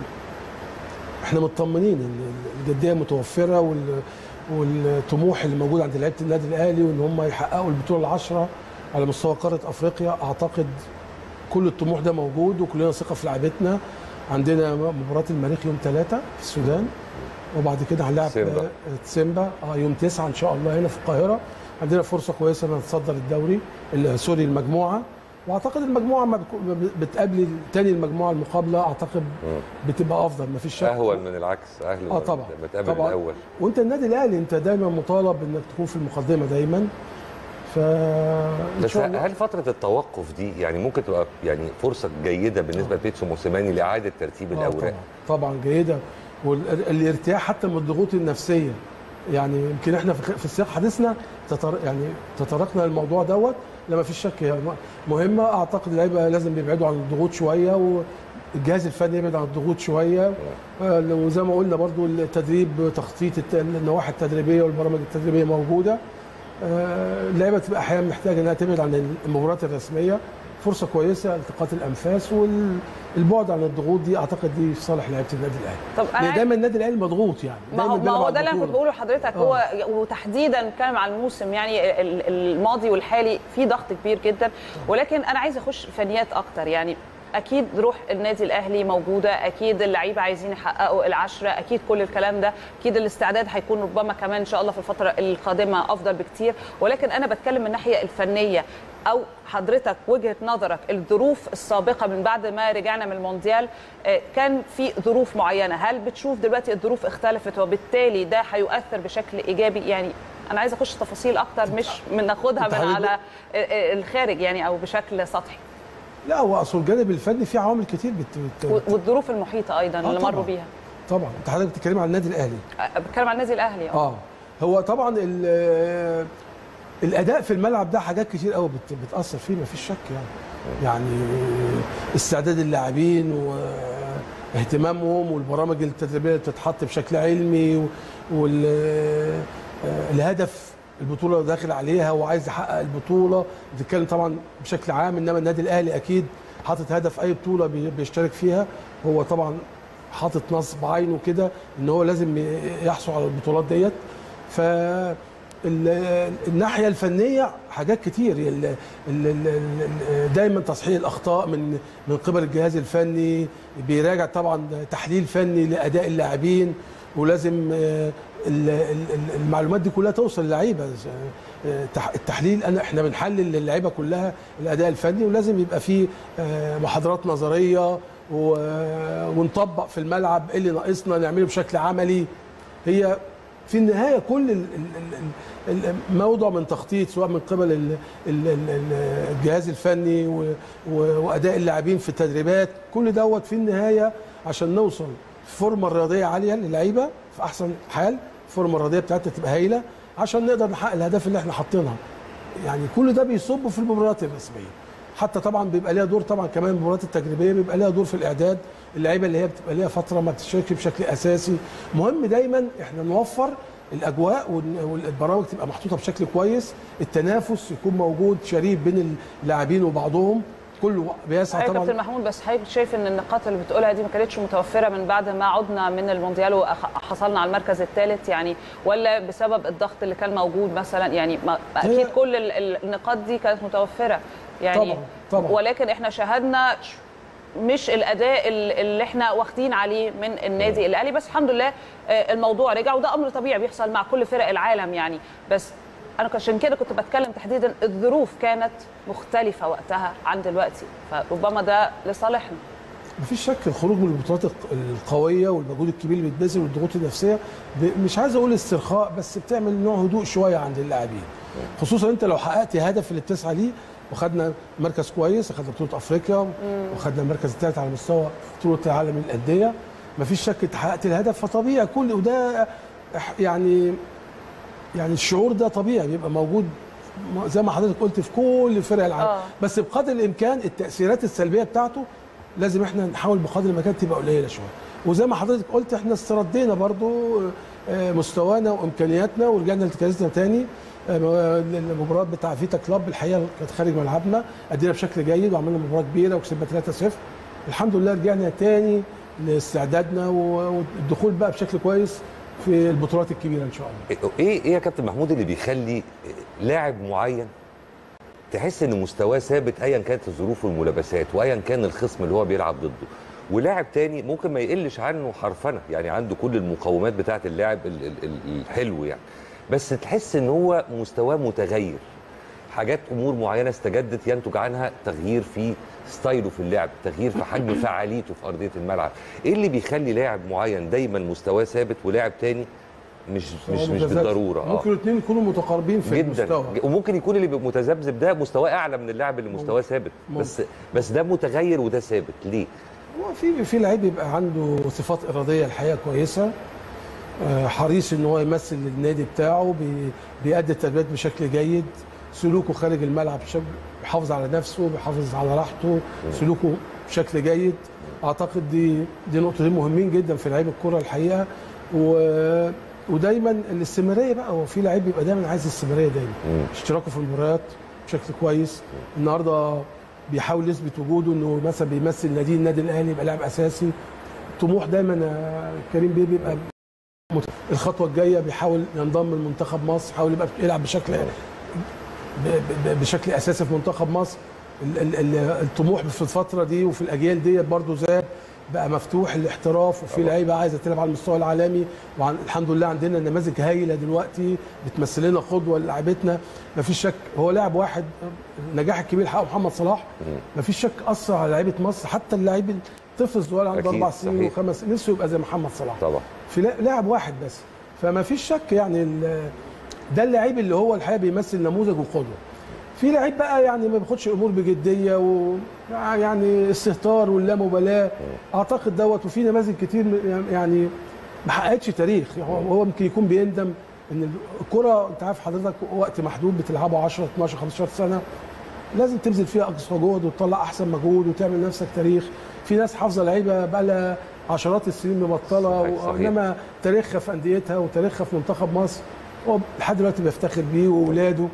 احنا مطمنين ان الجديه متوفره وال والطموح اللي موجود عند لعيبه النادي الاهلي وان هم يحققوا البطوله العشره على مستوى قاره افريقيا اعتقد كل الطموح ده موجود وكلنا ثقه في لعيبتنا عندنا مباراه المريخ يوم ثلاثة في السودان وبعد كده هنلعب سيمبا. آه، سيمبا اه يوم تسعة ان شاء الله هنا في القاهره عندنا فرصه كويسه ان نتصدر الدوري ال- سوري المجموعه واعتقد المجموعه ما بتكو- ما بتقابل تاني المجموعه المقابله اعتقد بتبقى افضل ما فيش شك اهون من العكس اهل اه طبعا لما تقابل طبعا الاول وانت النادي الاهلي انت دايما مطالب انك تكون في المقدمه دايما ف ان بس شاء الله هل فتره التوقف دي يعني ممكن تبقى يعني فرصه جيده بالنسبه لبيتسو موسيماني لاعاده ترتيب آه الاوراق طبعا طبعا جيده والارتياح حتى من الضغوط النفسيه يعني يمكن احنا في في سياق حديثنا تطر يعني تطرقنا للموضوع دوت لما فيش شك هي مهمه اعتقد اللعيبه لازم يبعدوا عن الضغوط شويه والجهاز الفني يبعد عن الضغوط شويه آه، وزي ما قلنا برضو التدريب تخطيط الت- النواحي التدريبيه والبرامج التدريبيه موجوده آه، اللعيبه تبقى احيانا محتاجه انها تبعد عن المباريات الرسميه فرصه كويسه التقاط الانفاس والبعد عن الضغوط دي اعتقد دي في صالح لعيبه النادي الاهلي طب انا لأن دايما النادي الاهلي مضغوط يعني ما هو, دايما ما بيلعب هو على ده اللي انا كنت البطولة. بقوله لحضرتك هو وتحديدا نتكلم على الموسم يعني ال- الماضي والحالي في ضغط كبير جدا ولكن انا عايزه اخش فنيات اكتر يعني اكيد روح النادي الاهلي موجوده اكيد اللعيبه عايزين يحققوا العشره اكيد كل الكلام ده اكيد الاستعداد هيكون ربما كمان ان شاء الله في الفتره القادمه افضل بكتير ولكن انا بتكلم من الناحيه الفنيه او حضرتك وجهه نظرك الظروف السابقه من بعد ما رجعنا من المونديال آه، كان في ظروف معينه هل بتشوف دلوقتي الظروف اختلفت وبالتالي ده هيؤثر بشكل ايجابي يعني انا عايزه اخش تفاصيل اكتر مش من ناخدها أنت من حضرتك- على آه، آه، الخارج يعني او بشكل سطحي لا هو اصل الجانب الفني فيه عوامل كتير بت... بت... و- والظروف المحيطه ايضا اللي طبعاً. مروا بيها طبعا انت حضرتك بتتكلم عن النادي الاهلي آه، بتكلم عن النادي الاهلي اه اه هو طبعا ال- الاداء في الملعب ده حاجات كتير قوي بت- بتاثر فيه مفيش شك يعني يعني استعداد اللاعبين واهتمامهم والبرامج التدريبيه اللي بتتحط بشكل علمي والهدف البطوله اللي داخل عليها وعايز يحقق البطوله بتتكلم طبعا بشكل عام انما النادي الاهلي اكيد حاطط هدف اي بطوله بي- بيشترك فيها هو طبعا حاطط نصب عينه كده ان هو لازم ي- يحصل على البطولات ديت ف ال- الناحيه الفنيه حاجات كتير ال- ال- ال- ال- دايما تصحيح الاخطاء من من قبل الجهاز الفني بيراجع طبعا تحليل فني لاداء اللاعبين ولازم آه، ال- ال- ال- المعلومات دي كلها توصل للعيبه آه، تح- التحليل انا احنا بنحلل للعيبه كلها الاداء الفني ولازم يبقى فيه آه، محاضرات نظريه و- ونطبق في الملعب ايه اللي ناقصنا نعمله بشكل عملي هي في النهايه كل ال- ال- ال- ال- موضع من تخطيط سواء من قبل ال- ال- ال- ال- الجهاز الفني و- و- واداء اللاعبين في التدريبات كل دوت في النهايه عشان نوصل فورمه رياضيه عاليه للعيبه في احسن حال الفورمه الرياضيه بتاعتها تبقى هايله عشان نقدر نحقق الاهداف اللي احنا حاطينها يعني كل ده بيصب في المباريات الرسميه حتى طبعا بيبقى ليها دور طبعا كمان المباريات التجريبيه بيبقى ليها دور في الاعداد اللعيبه اللي هي بتبقى ليها فتره ما بتشاركش بشكل اساسي مهم دايما احنا نوفر الاجواء وال- والبرامج تبقى محطوطه بشكل كويس التنافس يكون موجود شريف بين اللاعبين وبعضهم كله بيسعى أيوة يا طبعا كابتن محمود بس حضرتك شايف ان النقاط اللي بتقولها دي ما كانتش متوفره من بعد ما عدنا من المونديال وحصلنا على المركز الثالث يعني ولا بسبب الضغط اللي كان موجود مثلا يعني ما اكيد هي- كل ال- ال- النقاط دي كانت متوفره يعني طبعاً، طبعاً. ولكن احنا شاهدنا ش- مش الاداء ال- اللي احنا واخدين عليه من النادي الاهلي بس الحمد لله آه، الموضوع رجع وده امر طبيعي بيحصل مع كل فرق العالم يعني بس انا عشان كده كنت بتكلم تحديدا الظروف كانت مختلفه وقتها عن دلوقتي فربما ده لصالحنا مفيش شك الخروج من البطولات الق- القويه والمجهود الكبير اللي بيتبذل والضغوط النفسيه ب- مش عايز اقول استرخاء بس بتعمل نوع هدوء شويه عند اللاعبين خصوصا انت لو حققت هدف اللي بتسعى ليه وخدنا مركز كويس اخدنا بطوله افريقيا وخدنا المركز الثالث على مستوى بطوله العالم للانديه مفيش شك انت حققت الهدف فطبيعي كل وده إح- يعني يعني الشعور ده طبيعي بيبقى موجود م- زي ما حضرتك قلت في كل فرق العالم آه. بس بقدر الامكان التاثيرات السلبيه بتاعته لازم احنا نحاول بقدر الامكان تبقى قليله شويه وزي ما حضرتك قلت احنا استردينا برضو آه، مستوانا وامكانياتنا ورجعنا لتكاسنا تاني آه، المباراه بتاع فيتا كلاب الحقيقه كانت خارج ملعبنا ادينا بشكل جيد وعملنا مباراه كبيره وكسبنا 3-0 الحمد لله رجعنا تاني لاستعدادنا و- والدخول بقى بشكل كويس في البطولات الكبيره ان شاء الله ايه ايه يا كابتن محمود اللي بيخلي لاعب معين تحس ان مستواه ثابت ايا كانت الظروف والملابسات وايا كان الخصم اللي هو بيلعب ضده ولاعب تاني ممكن ما يقلش عنه حرفنه يعني عنده كل المقومات بتاعه اللاعب ال- ال- ال- الحلو يعني بس تحس ان هو مستواه متغير حاجات امور معينه استجدت ينتج عنها تغيير في ستايله في اللعب تغيير في حجم فعاليته في ارضيه الملعب ايه اللي بيخلي لاعب معين دايما مستواه ثابت ولاعب تاني مش مش مش متذبذب. بالضروره اه ممكن الاثنين يكونوا متقاربين في جدا المستوى وممكن يكون اللي بيبقى متذبذب ده مستواه اعلى من اللاعب اللي مستواه ثابت بس بس ده متغير وده ثابت ليه؟ هو في في لعيب بيبقى عنده صفات اراديه الحقيقه كويسه آه، حريص ان هو يمثل النادي بتاعه بي- بيأدي التدريبات بشكل جيد سلوكه خارج الملعب بشكل- بيحافظ على نفسه بيحافظ على راحته سلوكه بشكل جيد اعتقد دي دي نقطتين مهمين جدا في لعيب الكره الحقيقه و ودايما الاستمراريه بقى هو في لعيب بيبقى دايما عايز الاستمراريه دايما اشتراكه في المباريات بشكل كويس النهارده بيحاول يثبت وجوده انه مثلا بيمثل نادي النادي الاهلي يبقى لاعب اساسي طموح دايما آه، كريم بيه بيبقى مت- الخطوه الجايه بيحاول ينضم لمنتخب مصر يحاول يبقى يلعب بشكل ب- ب- بشكل اساسي في منتخب مصر ال- ال- ال- الطموح في الفتره دي وفي الاجيال ديت برضو زاد بقى مفتوح الاحتراف وفي لعيبه عايزه تلعب على المستوى العالمي والحمد لله عندنا نماذج هايله دلوقتي بتمثل لنا قدوه للاعبتنا مفيش شك هو لاعب واحد النجاح الكبير حققه محمد صلاح مفيش شك اثر على لعيبه مصر حتى اللاعب الطفل الصغير عنده أكيد، اربع سنين صحيح. وخمس سنين نفسه يبقى زي محمد صلاح طبعا في لا- لاعب واحد بس فما فيش شك يعني ال- ده اللعيب اللي هو الحقيقه بيمثل نموذج وقدوه في لعيب بقى يعني ما بياخدش الامور بجديه و يعني استهتار واللامبالاه اعتقد دوت وفي نماذج كتير يعني ما حققتش تاريخ يعني هو هو يمكن يكون بيندم ان الكره انت عارف حضرتك وقت محدود بتلعبه 10 12 15 سنه لازم تبذل فيها اقصى جهد وتطلع احسن مجهود وتعمل نفسك تاريخ في ناس حافظه لعيبه بقى لها عشرات السنين مبطله صحيح، صحيح. انما تاريخها في انديتها وتاريخها في منتخب مصر هو لحد دلوقتي بيفتخر بيه واولاده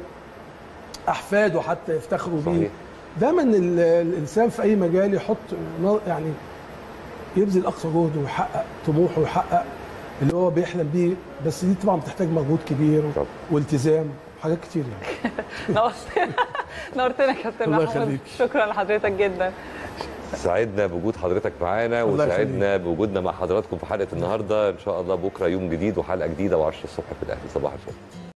احفاده حتى يفتخروا بيه صحيح. دايما ال- الانسان في اي مجال يحط ن- يعني يبذل اقصى جهده ويحقق طموحه ويحقق اللي هو بيحلم بيه بس دي طبعا بتحتاج مجهود كبير طبعا. والتزام حاجات كتير يعني نورت- نورتنا يا كابتن الله محمود يخليك. شكرا لحضرتك جدا سعدنا بوجود حضرتك معانا الله وسعدنا بوجودنا مع حضراتكم في حلقه النهارده ان شاء الله بكره يوم جديد وحلقه جديده و10 الصبح في الاهلي صباح الفل